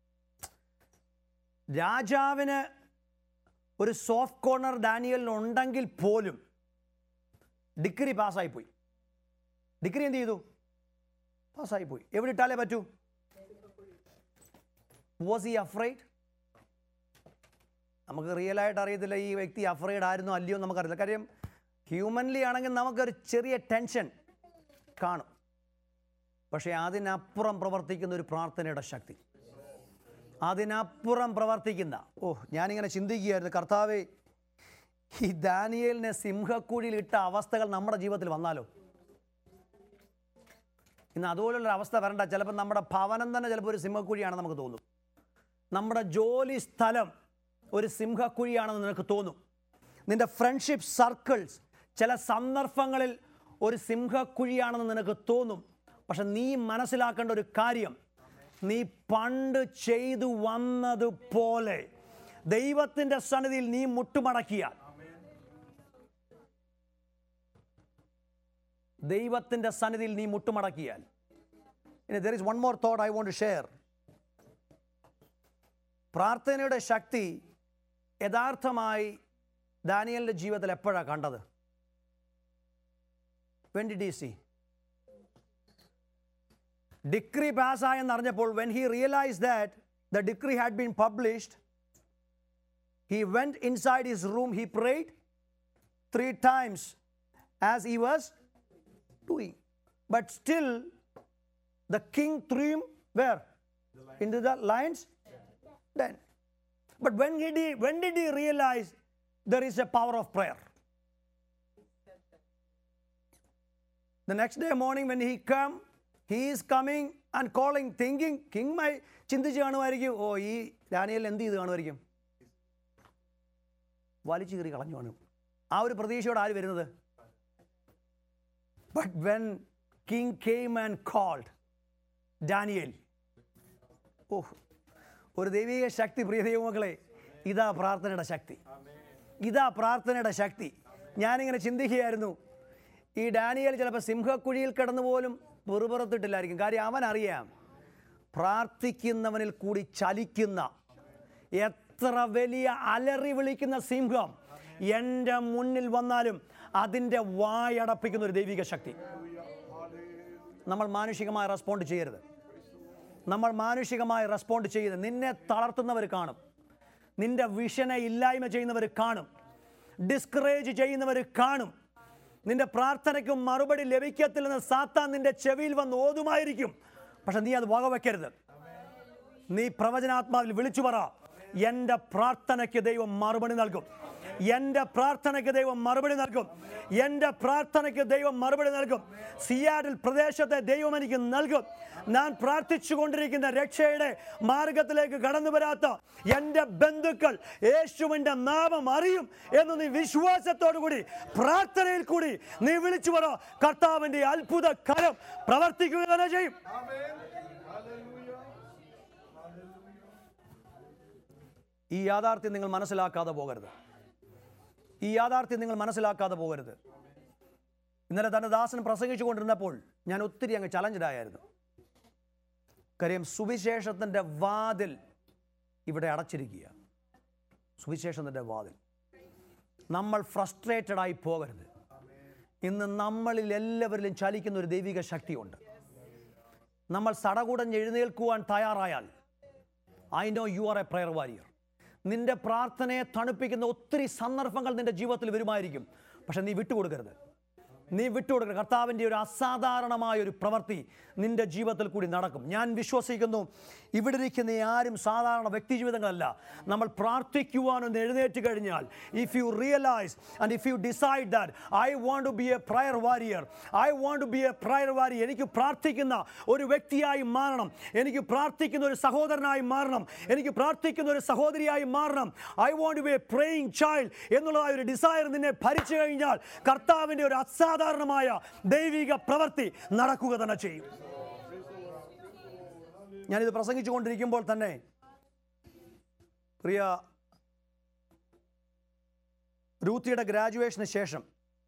രാജാവിന് ഒരു സോഫ്റ്റ് കോർണർ ഡാനിയലിന് ഉണ്ടെങ്കിൽ പോലും ഡിഗ്രി പാസ്സായിപ്പോയി ഡിഗ്രി എന്ത് ചെയ്തു പാസ്സായിപ്പോയി എവിടെ ഇട്ടാലേ പറ്റൂ വാസ് ഈ അഫ്രൈഡ് നമുക്ക് റിയൽ ആയിട്ട് അറിയത്തില്ല ഈ വ്യക്തി അഫ്രൈഡ് ആയിരുന്നോ അല്ലയോ എന്ന് നമുക്കറിയില്ല കാര്യം ഹ്യൂമൻലി ആണെങ്കിൽ നമുക്കൊരു ചെറിയ ടെൻഷൻ കാണും പക്ഷേ അതിനപ്പുറം പ്രവർത്തിക്കുന്ന ഒരു പ്രാർത്ഥനയുടെ ശക്തി അതിനപ്പുറം പ്രവർത്തിക്കുന്ന ഓ ഞാനിങ്ങനെ ചിന്തിക്കുകയായിരുന്നു കർത്താവേ ഈ ദാനിയേലിനെ സിംഹക്കുഴിയിൽ ഇട്ട അവസ്ഥകൾ നമ്മുടെ ജീവിതത്തിൽ വന്നാലോ ഇന്ന് അതുപോലുള്ളൊരു അവസ്ഥ വരണ്ട ചിലപ്പോൾ നമ്മുടെ ഭവനം തന്നെ ചിലപ്പോൾ ഒരു സിംഹക്കുഴിയാണെന്ന് നമുക്ക് തോന്നും നമ്മുടെ ജോലി സ്ഥലം ഒരു സിംഹക്കുഴിയാണെന്ന് നിനക്ക് തോന്നും നിന്റെ ഫ്രണ്ട്ഷിപ്പ് സർക്കിൾസ് ചില സന്ദർഭങ്ങളിൽ ഒരു സിംഹക്കുഴിയാണെന്ന് നിനക്ക് തോന്നും പക്ഷെ നീ മനസ്സിലാക്കേണ്ട ഒരു കാര്യം നീ പണ്ട് ചെയ്തു വന്നതുപോലെ ദൈവത്തിൻ്റെ സന്നിധിയിൽ നീ മുട്ടുമടക്കിയാൽ ദൈവത്തിൻ്റെ സന്നിധിയിൽ നീ മുട്ടുമടക്കിയാൽ ഇനി there is one more thought I want to share പ്രാർത്ഥനയുടെ ശക്തി യഥാർത്ഥമായി ദാനിയലിൻ്റെ ജീവിതത്തിൽ എപ്പോഴാണ് കണ്ടത് വെൻ ഡി സി ഡിഗ്രി പാസ്സായെന്ന് അറിഞ്ഞപ്പോൾ when he realise that the decree had been published he went inside his room he prayed three times as he was doing. But still, the king threw him where? Into the lion's den. But when did he, when did he realize there is a power of prayer? The next day morning when he come, he is coming and calling, thinking, king മൈ ചിന്തിച്ച് കാണുമായിരിക്കും ഓ ഈ Daniel എന്ത് ചെയ്ത് കാണുമായിരിക്കും വലിച്ചു കീറി കളഞ്ഞു കാണും ആ ഒരു പ്രതീക്ഷയോട് ആര് വരുന്നത് But when king came and called Daniel, ഓ ഒരു ദൈവിക ശക്തി പ്രിയ ദൈവമക്കളെ ഇതാ പ്രാർത്ഥനയുടെ ശക്തി ഇതാ പ്രാർത്ഥനയുടെ ശക്തി ഞാനിങ്ങനെ ചിന്തിക്കുകയായിരുന്നു ഈ ഡാനിയൽ ചിലപ്പോൾ സിംഹക്കുഴിയിൽ കിടന്നു പോലും പെറുപുറത്തിട്ടില്ലായിരിക്കും കാര്യം അവൻ അറിയാം പ്രാർത്ഥിക്കുന്നവനിൽ കൂടി ചലിക്കുന്ന എത്ര വലിയ അലറി വിളിക്കുന്ന സിംഹം എൻ്റെ മുന്നിൽ വന്നാലും അതിൻ്റെ വായടപ്പിക്കുന്ന ഒരു ദൈവിക ശക്തി നമ്മൾ മാനുഷികമായി റെസ്പോണ്ട് ചെയ്യരുത് നമ്മൾ മാനുഷികമായി റെസ്പോണ്ട് ചെയ്ത് നിന്നെ തളർത്തുന്നവർ കാണും നിന്റെ വിഷനെ ഇല്ലായ്മ ചെയ്യുന്നവർ കാണും ഡിസ്കറേജ് ചെയ്യുന്നവർ കാണും നിന്റെ പ്രാർത്ഥനയ്ക്കും മറുപടി ലഭിക്കത്തില്ലെന്ന് സാത്താൻ നിന്റെ ചെവിയിൽ വന്ന് ഓതുമായിരിക്കും പക്ഷെ നീ അത് വകവെക്കരുത് നീ പ്രവചനാത്മാവിൽ വിളിച്ചു പറ എൻ്റെ പ്രാർത്ഥനയ്ക്ക് ദൈവം മറുപടി നൽകും എൻ്റെ പ്രാർത്ഥനയ്ക്ക് ദൈവം മറുപടി നൽകും എൻ്റെ പ്രാർത്ഥനയ്ക്ക് ദൈവം മറുപടി നൽകും സിയാറ്റിൽ പ്രദേശത്തെ ദൈവം എനിക്ക് നൽകും ഞാൻ പ്രാർത്ഥിച്ചു കൊണ്ടിരിക്കുന്ന രക്ഷയുടെ മാർഗത്തിലേക്ക് കടന്നു വരാത്ത എൻ്റെ ബന്ധുക്കൾ യേശുവിൻ്റെ നാമം അറിയും എന്ന് നീ വിശ്വാസത്തോടു കൂടി പ്രാർത്ഥനയിൽ കൂടി നീ വിളിച്ചു പറ കർത്താവിൻ്റെ അത്ഭുത കരം പ്രവർത്തിക്കുക തന്നെ ചെയ്യും ഈ യാഥാർത്ഥ്യം നിങ്ങൾ മനസ്സിലാക്കാതെ പോകരുത് ഈ യാഥാർത്ഥ്യം നിങ്ങൾ മനസ്സിലാക്കാതെ പോകരുത് ഇന്നലെ തന്നെ ദാസൻ പ്രസംഗിച്ചു കൊണ്ടിരുന്നപ്പോൾ ഞാൻ ഒത്തിരി അങ്ങ് ചലഞ്ചഡായിരുന്നു കാര്യം സുവിശേഷത്തിൻ്റെ വാതിൽ ഇവിടെ അടച്ചിരിക്കുക സുവിശേഷത്തിൻ്റെ വാതിൽ നമ്മൾ ഫ്രസ്ട്രേറ്റഡ് ആയി പോകരുത് ഇന്ന് നമ്മളിൽ എല്ലാവരിലും ചലിക്കുന്ന ഒരു ദൈവിക ശക്തിയുണ്ട് നമ്മൾ സടകുടഞ്ഞ് എഴുന്നേൽക്കുവാൻ തയ്യാറായാൽ I know you are a prayer warrior നിന്റെ പ്രാർത്ഥനയെ തണുപ്പിക്കുന്ന ഒത്തിരി സന്ദർഭങ്ങൾ നിന്റെ ജീവിതത്തിൽ വരുമായിരിക്കും പക്ഷെ നീ വിട്ടുകൊടുക്കരുത് നീ വിട്ടുകൊടുക്കരുത് കർത്താവിൻ്റെ ഒരു അസാധാരണമായ ഒരു പ്രവൃത്തി നിന്റെ ജീവിതത്തിൽ കൂടി നടക്കും ഞാൻ വിശ്വസിക്കുന്നു ഇവിടെ ഇരിക്കുന്ന ആരും സാധാരണ വ്യക്തി ജീവിതങ്ങളല്ല നമ്മൾ പ്രാർത്ഥിക്കുവാനൊന്ന് എഴുന്നേറ്റ് കഴിഞ്ഞാൽ if you realise and if you decide that I want to be a prayer warrior I want to be a prayer warrior എനിക്ക് പ്രാർത്ഥിക്കുന്ന ഒരു വ്യക്തിയായി മാറണം എനിക്ക് പ്രാർത്ഥിക്കുന്ന ഒരു സഹോദരനായി മാറണം എനിക്ക് പ്രാർത്ഥിക്കുന്ന ഒരു സഹോദരിയായി മാറണം I want to be a praying child എന്നുള്ളതായ ഒരു ഡിസയർ നിന്നെ ഭരിച്ചു കഴിഞ്ഞാൽ കർത്താവിൻ്റെ ഒരു അസാധാരണമായ ദൈവിക പ്രവൃത്തി നടക്കുക തന്നെ ചെയ്യും ഞാനിത് പ്രസംഗിച്ചു കൊണ്ടിരിക്കുമ്പോൾ തന്നെ പ്രിയ രൂത്തിയുടെ ഗ്രാജുവേഷന് ശേഷം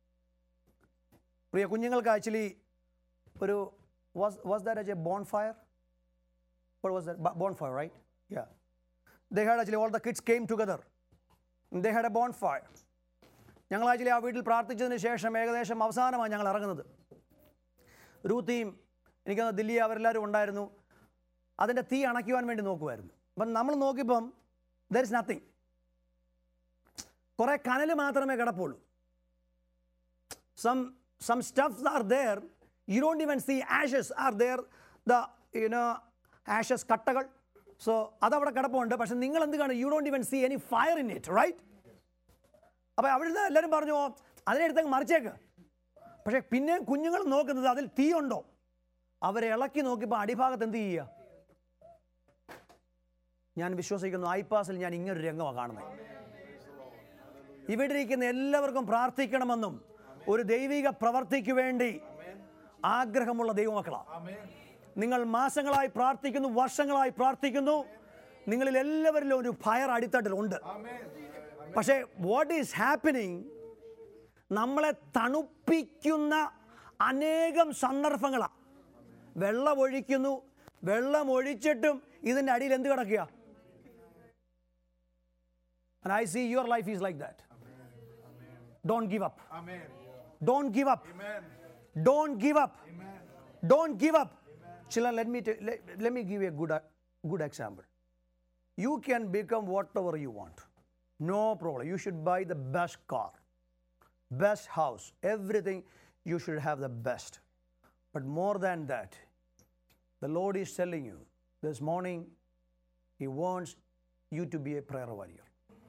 പ്രിയ കുഞ്ഞുങ്ങൾക്ക് ആക്ച്വലി ഒരു was was that a bonfire what was that bonfire right yeah they had actually all the kids came together they had a bonfire ഞങ്ങൾ ആക്ച്വലി ആ വീട്ടിൽ പ്രാർത്ഥിച്ചതിന് ശേഷം ഏകദേശം അവസാനമാണ് ഞങ്ങൾ ഇറങ്ങുന്നത് റൂത്തിയും എനിക്ക് ദില്ലി അവരെല്ലാവരും ഉണ്ടായിരുന്നു അതിൻ്റെ തീ അണയ്ക്കുവാൻ വേണ്ടി നോക്കുമായിരുന്നു അപ്പം നമ്മൾ നോക്കിയപ്പം ദർ ഇസ് നത്തിങ് കുറേ കനൽ മാത്രമേ കിടപ്പുള്ളൂ some some stuffs are there you don't even see ashes are there the you know ashes കട്ടകൾ സോ അതവിടെ കിടപ്പുണ്ട് പക്ഷെ നിങ്ങൾ എന്ത് കാണും you don't even see any fire in it right അപ്പോൾ അവിടുന്ന് എല്ലാവരും പറഞ്ഞു "ഓ, അതിനെടുത്തങ്ങ് മറിച്ചേക്ക് പക്ഷേ പിന്നെ കുഞ്ഞുങ്ങൾ നോക്കുന്നത് അതിൽ തീ ഉണ്ടോ അവരെ ഇളക്കി നോക്കിയപ്പോൾ അടിഭാഗത്ത് എന്ത് ചെയ്യുക ഞാൻ വിശ്വസിക്കുന്നു ഐപാസിൽ ഞാൻ ഇങ്ങനൊരു രംഗമാണ് കാണുന്നത് ഇവിടെ ഇരിക്കുന്ന എല്ലാവർക്കും പ്രാർത്ഥിക്കണമെന്നും ഒരു ദൈവിക പ്രവർത്തിക്ക് വേണ്ടി ആഗ്രഹമുള്ള ദൈവമക്കളാണ് നിങ്ങൾ മാസങ്ങളായി പ്രാർത്ഥിക്കുന്നു വർഷങ്ങളായി പ്രാർത്ഥിക്കുന്നു നിങ്ങളിൽ എല്ലാവരിലും ഒരു ഫയർ അടിത്തട്ടിലുണ്ട് പക്ഷേ വാട്ട് ഈസ് ഹാപ്പനിങ് നമ്മളെ തണുപ്പിക്കുന്ന അനേകം സന്ദർഭങ്ങളാണ് വെള്ളം ഒഴിക്കുന്നു വെള്ളം ഒഴിച്ചിട്ടും ഇതിൻ്റെ അടിയിൽ എന്ത് കിടക്കുക And I see your life is like that. Don't give up. Don't give up. Don't give up. Don't give up. Children, let me, t- let, let me give you a good, uh, good example. You can become whatever you want. No problem. You should buy the best car, best house, everything. You should have the best. But more than that, the Lord is telling you this morning, He wants you to be a prayer warrior.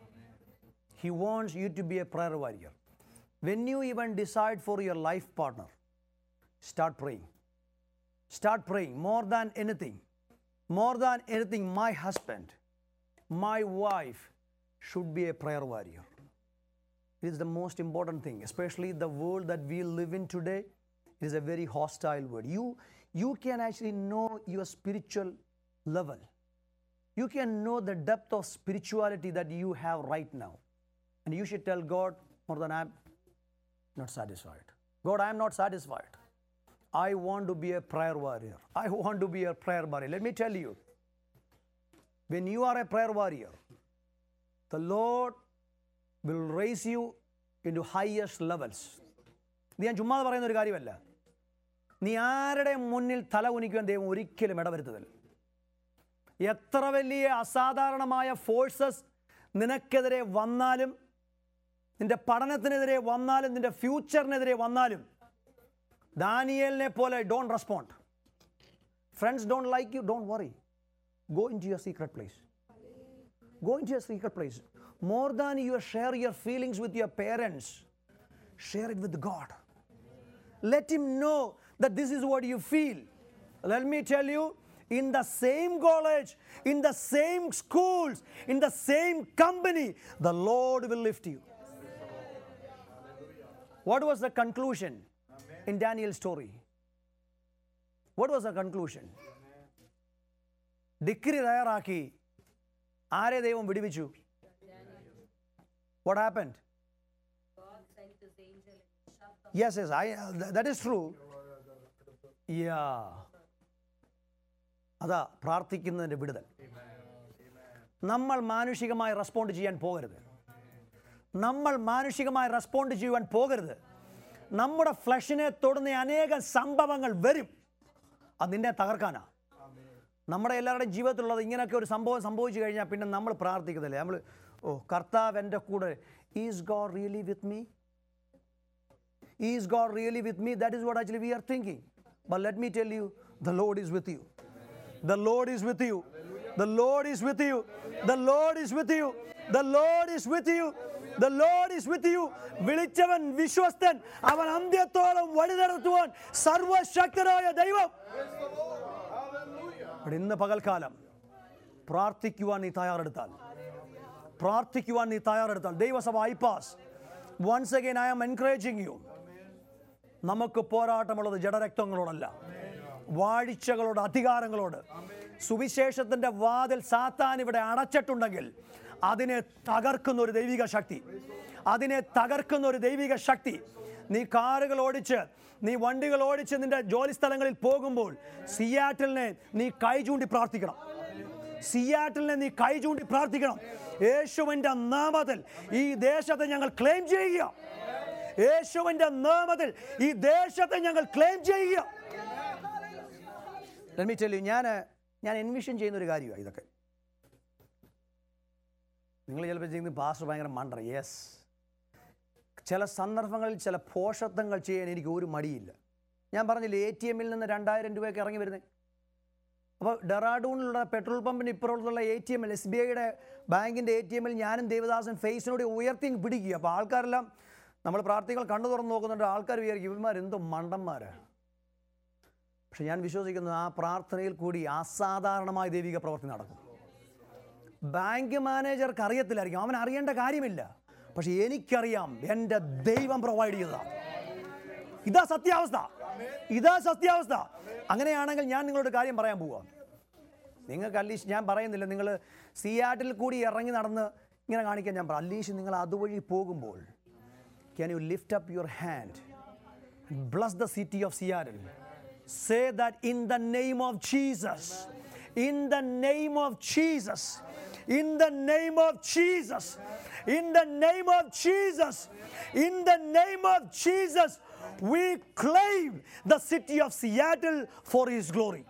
He wants you to be a prayer warrior. When you even decide for your life partner, start praying. Start praying more than anything. More than anything, my husband, my wife should be a prayer warrior. It is the most important thing, especially the world that we live in today. It is a very hostile world. You, you can actually know your spiritual level. You can know the depth of spirituality that you have right now. And you should tell God, more than I'm not satisfied. God, I am not satisfied. I want to be a prayer warrior. I want to be a prayer warrior. Let me tell you, when you are a prayer warrior, the Lord will raise you into highest levels. ഇത് ഞാൻ ചുമ്മാതെ പറയുന്ന ഒരു കാര്യമല്ല നീ ആരുടെ മുന്നിൽ തല കുനിക്കുവാൻ ദൈവം ഒരിക്കലും ഇടവരുത്തതില്ല എത്ര വലിയ അസാധാരണമായ ഫോഴ്സസ് നിനക്കെതിരെ വന്നാലും നിന്റെ പഠനത്തിനെതിരെ വന്നാലും നിന്റെ ഫ്യൂച്ചറിനെതിരെ വന്നാലും ദാനിയലിനെ പോലെ don't respond friends don't like you don't worry go into your secret place Go into your secret place. More than you share your feelings with your parents, share it with God. Let Him know that this is what you feel. Let me tell you, in the same college, in the same schools, in the same company, the Lord will lift you. What was the conclusion in Daniel's story? What was the conclusion? Decree തയ്യാറാക്കി ആരെ ദൈവം വിടുവിച്ചു what happened God sent his angel and shut the yes yes I that is true yeah അതാ പ്രാർത്ഥിക്കുന്നതിൻ്റെ വിടുതൽ നമ്മൾ മാനുഷികമായി respond ചെയ്യാൻ പോകരുത് നമ്മൾ മാനുഷികമായി റെസ്പോണ്ട് ചെയ്യുവാൻ പോകരുത് നമ്മുടെ ഫ്ലഷിനെ തൊടുന്ന അനേകം സംഭവങ്ങൾ വരും അത് നിന്നെ തകർക്കാനാ നമ്മുടെ എല്ലാവരുടെയും ജീവിതത്തിലുള്ളത് ഇങ്ങനെയൊക്കെ ഒരു സംഭവം സംഭവിച്ചു കഴിഞ്ഞാൽ പിന്നെ നമ്മൾ പ്രാർത്ഥിക്കുന്നില്ല നമ്മൾ ഓ കർത്താവ് എൻ്റെ കൂടെ is God really with me is God really with me that is what actually we are thinking but let me tell you the Lord is with you the Lord is with you the Lord is with you the Lord is with you the Lord is with you the Lord is with you വിളിച്ചവൻ വിശ്വസ്തൻ അവൻ അന്ത്യത്തോളം വഴി നടത്തുവാൻ സർവശക്തനായ ദൈവം അവിടെ ഇന്ന് പകൽക്കാലം പ്രാർത്ഥിക്കുവാൻ നീ തയ്യാറെടുത്താൽ പ്രാർത്ഥിക്കുവാൻ നീ തയ്യാറെടുത്താൽ ദൈവസഭ ഐപാസ് once again I am encouraging you നമുക്ക് പോരാട്ടമുള്ളത് ജഡരക്തങ്ങളോടല്ല വാഴ്ചകളോട് അധികാരങ്ങളോട് സുവിശേഷത്തിന്റെ വാതിൽ സാത്താൻ ഇവിടെ അടച്ചിട്ടുണ്ടെങ്കിൽ അതിനെ തകർക്കുന്ന ഒരു ദൈവിക ശക്തി അതിനെ തകർക്കുന്ന ഒരു ദൈവിക ശക്തി നീ കാറുകൾ ഓടിച്ച് നീ വണ്ടികൾ ഓടിച്ച് നിന്റെ ജോലി സ്ഥലങ്ങളിൽ പോകുമ്പോൾ സിയാറ്റിലിനെ നീ കൈ ചൂണ്ടി പ്രാർത്ഥിക്കണം സിയാറ്റിലിനെ നീ കൈ ചൂണ്ടി പ്രാർത്ഥിക്കണം യേശുവിൻ്റെ നാമത്തിൽ ഈ ദേശത്തെ ഞങ്ങൾ ക്ലെയിം ചെയ്യുക യേശുവിൻ്റെ നാമത്തിൽ ഈ ദേശത്തെ ഞങ്ങൾ ക്ലെയിം ചെയ്യുക Let me tell you, ഞാൻ ഞാൻ എൻവിഷൻ ചെയ്യുന്ന ഒരു കാര്യമാണ് ഇതൊക്കെ നിങ്ങൾ ചിലപ്പോൾ ചെയ്യുന്നത് പാസ്റ്റർ ഭയങ്കര മണ്ടർ യെസ് ചില സന്ദർഭങ്ങളിൽ ചില പോഷത്വങ്ങൾ ചെയ്യാൻ എനിക്ക് ഒരു മടിയില്ല ഞാൻ പറഞ്ഞില്ലേ എ ടി എമ്മിൽ നിന്ന് രണ്ടായിരം രൂപയൊക്കെ ഇറങ്ങി വരുന്നത് അപ്പോൾ ഡെറാഡൂണിലുള്ള പെട്രോൾ പമ്പിന് ഇപ്പുറത്തുള്ള എ ടി എമ്മിൽ എസ് ബി ഐയുടെ ബാങ്കിൻ്റെ എ ടി എമ്മിൽ ഞാനും ദേവദാസൻ ഫേസിനോട് ഉയർത്തി പിടിക്കുക അപ്പോൾ ആൾക്കാരെല്ലാം നമ്മൾ പ്രാർത്ഥികൾ കണ്ണു തുറന്ന് നോക്കുന്നുണ്ട് ആൾക്കാർ വിചാരിക്കും ഇവന്മാർ എന്തോ മണ്ടന്മാരാണ് പക്ഷെ ഞാൻ വിശ്വസിക്കുന്നു ആ പ്രാർത്ഥനയിൽ കൂടി അസാധാരണമായ ദൈവിക പ്രവൃത്തി നടക്കും ബാങ്ക് മാനേജർക്ക് അറിയത്തില്ലായിരിക്കും അവൻ അറിയേണ്ട കാര്യമില്ല പക്ഷെ എനിക്കറിയാം എൻ്റെ ദൈവം പ്രൊവൈഡ് ചെയ്തതാണ് ഇതാ സത്യാവസ്ഥ ഇതാ സത്യാവസ്ഥ അങ്ങനെയാണെങ്കിൽ ഞാൻ നിങ്ങളോട് കാര്യം പറയാൻ പോവാം നിങ്ങൾക്ക് അല്ലീഷ് ഞാൻ പറയുന്നില്ല നിങ്ങൾ സിയാറ്റിൽ കൂടി ഇറങ്ങി നടന്ന് ഇങ്ങനെ കാണിക്കാൻ ഞാൻ പറയാം അല്ലീഷ് നിങ്ങൾ അതുവഴി പോകുമ്പോൾ can you lift up your hand bless the city of Seattle. Say that in the name of Jesus, in the name of Jesus, in the name of Jesus, in the name of Jesus, in the name of Jesus, we claim the city of Seattle for His glory.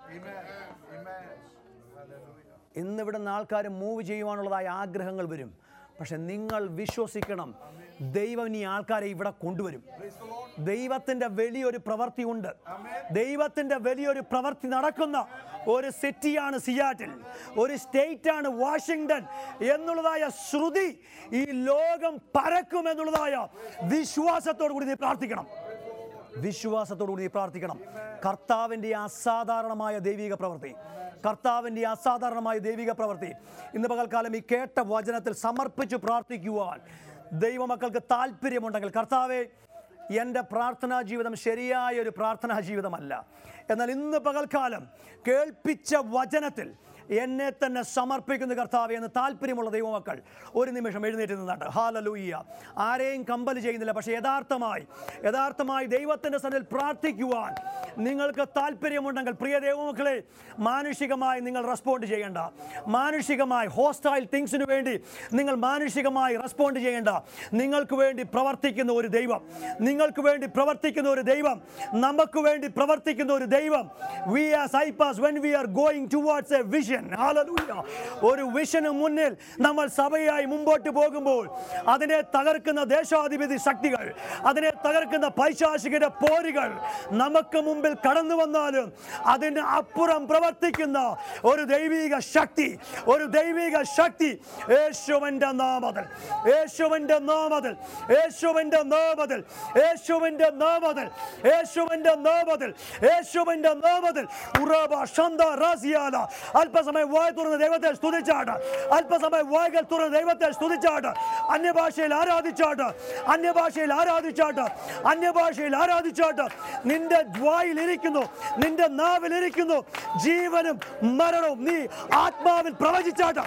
ഇന്ന് ഇവിടുന്ന് ആൾക്കാർ move ചെയ്യുവാനുള്ളതായ ആഗ്രഹങ്ങൾ വരും പക്ഷെ നിങ്ങൾ വിശ്വസിക്കണം ദൈവം ഈ ആൾക്കാരെ ഇവിടെ കൊണ്ടുവരും ദൈവത്തിന്റെ വലിയൊരു പ്രവൃത്തി ഉണ്ട് ദൈവത്തിന്റെ വലിയൊരു പ്രവൃത്തി നടക്കുന്ന ഒരു സിറ്റിയാണ് സിയാറ്റിൽ ഒരു സ്റ്റേറ്റ് ആണ് വാഷിങ്ടൺ എന്നുള്ളതായ ശ്രുതി ഈ ലോകം പരക്കുമെന്നുള്ളതായ വിശ്വാസത്തോടു കൂടി നീ പ്രാർത്ഥിക്കണം വിശ്വാസത്തോടുകൂടി നീ പ്രാർത്ഥിക്കണം കർത്താവിൻ്റെ അസാധാരണമായ ദൈവിക പ്രവൃത്തി കർത്താവിൻ്റെ അസാധാരണമായ ദൈവിക പ്രവൃത്തി ഇന്ന് പകൽക്കാലം ഈ കേട്ട വചനത്തിൽ സമർപ്പിച്ച് പ്രാർത്ഥിക്കുവാൻ ദൈവമക്കൾക്ക് താല്പര്യമുണ്ടെങ്കിൽ കർത്താവെ എൻ്റെ പ്രാർത്ഥനാ ജീവിതം ശരിയായ ഒരു പ്രാർത്ഥനാ ജീവിതമല്ല എന്നാൽ ഇന്ന് പകൽക്കാലം കേൾപ്പിച്ച വചനത്തിൽ എന്നെ തന്നെ സമർപ്പിക്കുന്ന കർത്താവെ എന്ന് താല്പര്യമുള്ള ദൈവമക്കൾ ഒരു നിമിഷം എഴുന്നേറ്റ് നിന്നാട്ട് ഹാലലൂയ്യ ആരെയും കമ്പൽ ചെയ്യുന്നില്ല പക്ഷേ യഥാർത്ഥമായി യഥാർത്ഥമായി ദൈവത്തിൻ്റെ സന്നിധിയിൽ പ്രാർത്ഥിക്കുവാൻ നിങ്ങൾക്ക് താല്പര്യമുണ്ടെങ്കിൽ പ്രിയ ദൈവമക്കളെ മാനുഷികമായി നിങ്ങൾ റെസ്പോണ്ട് ചെയ്യേണ്ട മാനുഷികമായി ഹോസ്റ്റൈൽ തിങ്സിന് വേണ്ടി നിങ്ങൾ മാനുഷികമായി റെസ്പോണ്ട് ചെയ്യേണ്ട നിങ്ങൾക്ക് വേണ്ടി പ്രവർത്തിക്കുന്ന ഒരു ദൈവം നിങ്ങൾക്ക് വേണ്ടി പ്രവർത്തിക്കുന്ന ഒരു ദൈവം നമുക്ക് വേണ്ടി പ്രവർത്തിക്കുന്ന ഒരു ദൈവം വി ആസ് ഐപാസ് when we are going towards a vision hallelujah ഒരു വിഷന് മുന്നിൽ നമ്മൾ സഭയായി മുമ്പോട്ട് പോകുമ്പോൾ അതിനെ തകർക്കുന്ന ദേശാധിപതി ശക്തികൾ അതിനെ തകർക്കുന്ന പൈശാചികരുടെ പോരുകൾ നമുക്ക് മുമ്പിൽ കടന്നു വന്നാലും അതിന് അപ്പുറം പ്രവർത്തിക്കുന്ന ഒരു ദൈവിക ശക്തി ഒരു ദൈവിക ശക്തി യേശുവിന്റെ നാമത്തിൽ യേശുവിന്റെ നാമത്തിൽ യേശുവിന്റെ നാമത്തിൽ യേശുവിന്റെ നാമത്തിൽ യേശുവിന്റെ നാമത്തിൽ യേശുവിന്റെ നാമത്തിൽ ഉറബ ശന്ത റാസിയാല അല്പസമയം വായ തുറന്ന് ദൈവത്തെ സ്തുതിച്ചാട്ട് അല്പസമയം വായകൾ തുറന്ന് ദൈവത്തെ സ്തുതിച്ചാട്ട് അന്യഭാഷയിൽ ആരാധിച്ചാട്ട് അന്യഭാഷയിൽ ആരാധിച്ചാട്ട് അന്യഭാഷയിൽ ആരാധിച്ചാട്ട് നിന്റെ വായിൽ ഇരിക്കുന്നു നിന്റെ നാവിൽ ഇരിക്കുന്നു ജീവനും മരണവും നീ ആത്മാവിൽ പ്രവചിച്ചാട്ട്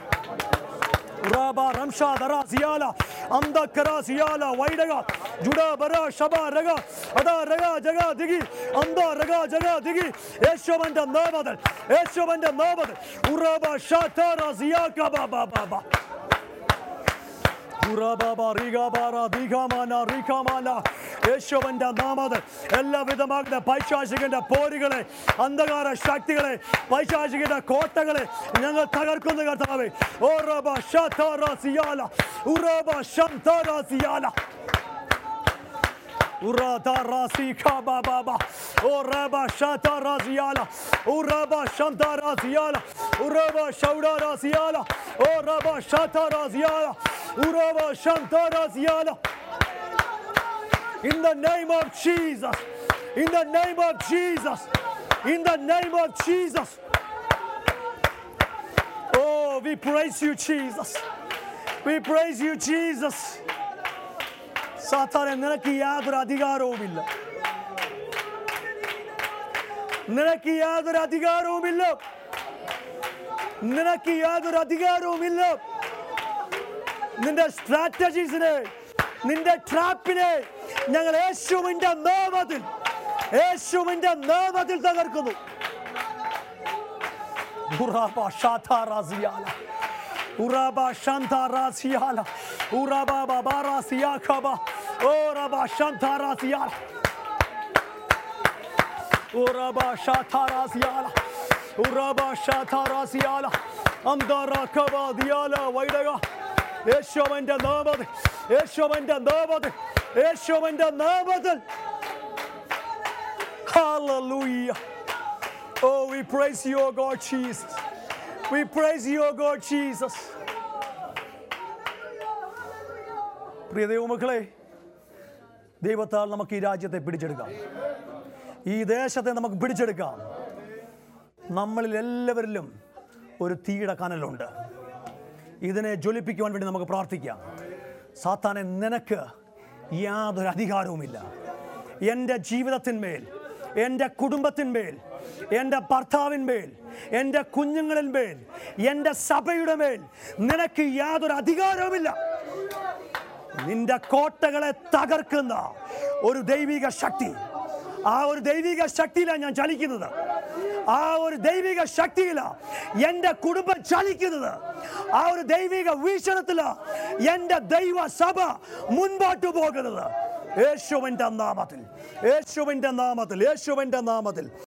Raba Ramsha Dara Siala Amda Kara Siala Waidaga Juda Bara Shaba Raga Ada Raga Jaga Digi Amda Raga Jaga Digi Eshovanda Nabadal Eshovanda Nabadal Uraba Shatara Ziyaka Baba Baba ഉറബബ റിഗബറ ദിഗമന റിഗമന. യേശുവിന്റെ നാമത്തിൽ എല്ലാവിധമാകുന്ന പൈശാചികന്റെ പോരുകളെ അന്ധകാര ശക്തികളെ പൈശാചികന്റെ കോട്ടകളെ ഞങ്ങൾ തകർക്കുന്ന കർത്താവേ ഓ റബ ഷതറ സിയാല ഉറബ ശന്തറ സിയാല Urada rasika baba Uraba shata raziala Uraba shanta raziala Uraba shauda raziala Uraba shata raziala Uraba shanta raziala In the name of Jesus In the name of Jesus In the name of Jesus Oh we praise you Jesus We praise you Jesus സാത്താനെ നിനക്ക് യാതൊരു അധികാരവുമില്ല നിനക്ക് യാതൊരു അധികാരവുമില്ല നിനക്ക് യാതൊരു അധികാരവുമില്ല നിന്റെ സ്ട്രാറ്റജീസിനെ നിന്റെ ട്രാപ്പിനെ ഞങ്ങൾ യേശുവിന്റെ നാമത്തിൽ യേശുവിന്റെ നാമത്തിൽ തകർക്കുന്നു ഉറാബ ഷാഥാറാസിയാല Uraba Shanta Rasiala. Uraba Babara Siakaba. Uraba Shanta Rasiala. Uraba Shata Rasiala. Uraba Shata Rasiala. Amdara Kaba Diala Waidaga. യേശോവന്റെ നാമത്തിൽ യേശോവന്റെ നാമത്തിൽ യേശോവന്റെ നാമത്തിൽ Hallelujah. Oh, we praise you, O God Jesus. We praise you, O God Jesus. പ്രിയ ദൈവമക്കളെ ദൈവത്താൽ നമുക്ക് ഈ രാജ്യത്തെ പിടിച്ചെടുക്കാം ഈ ദേശത്തെ നമുക്ക് പിടിച്ചെടുക്കാം നമ്മളിൽ എല്ലാവരിലും ഒരു തീയുടെ കനലുണ്ട് ഇതിനെ ജ്വലിപ്പിക്കുവാൻ വേണ്ടി നമുക്ക് പ്രാർത്ഥിക്കാം സാത്താനെ നിനക്ക് യാതൊരു അധികാരവുമില്ല എൻ്റെ ജീവിതത്തിന്മേൽ എൻ്റെ കുടുംബത്തിന്മേൽ എൻ്റെ ഭർത്താവിന്മേൽ എൻ്റെ കുഞ്ഞുങ്ങളിന്മേൽ എൻ്റെ സഭയുടെ മേൽ നിനക്ക് യാതൊരു അധികാരവുമില്ല നിന്റെ കോട്ടകളെ തകർക്കുന്ന ഒരു ദൈവിക ശക്തി ആ ഒരു ദൈവിക ശക്തിയിലാണ് ഞാൻ ചലിക്കുന്നത് ആ ഒരു ദൈവിക ശക്തിയിലാണ് എൻ്റെ കുടുംബം ചലിക്കുന്നത് ആ ഒരു ദൈവിക വീക്ഷണത്തിലാണ് എൻ്റെ ദൈവ സഭ മുൻപോട്ട് പോകുന്നത് യേശുവിൻ്റെ നാമത്തിൽ യേശുവിൻ്റെ നാമത്തിൽ യേശുവിൻ്റെ നാമത്തിൽ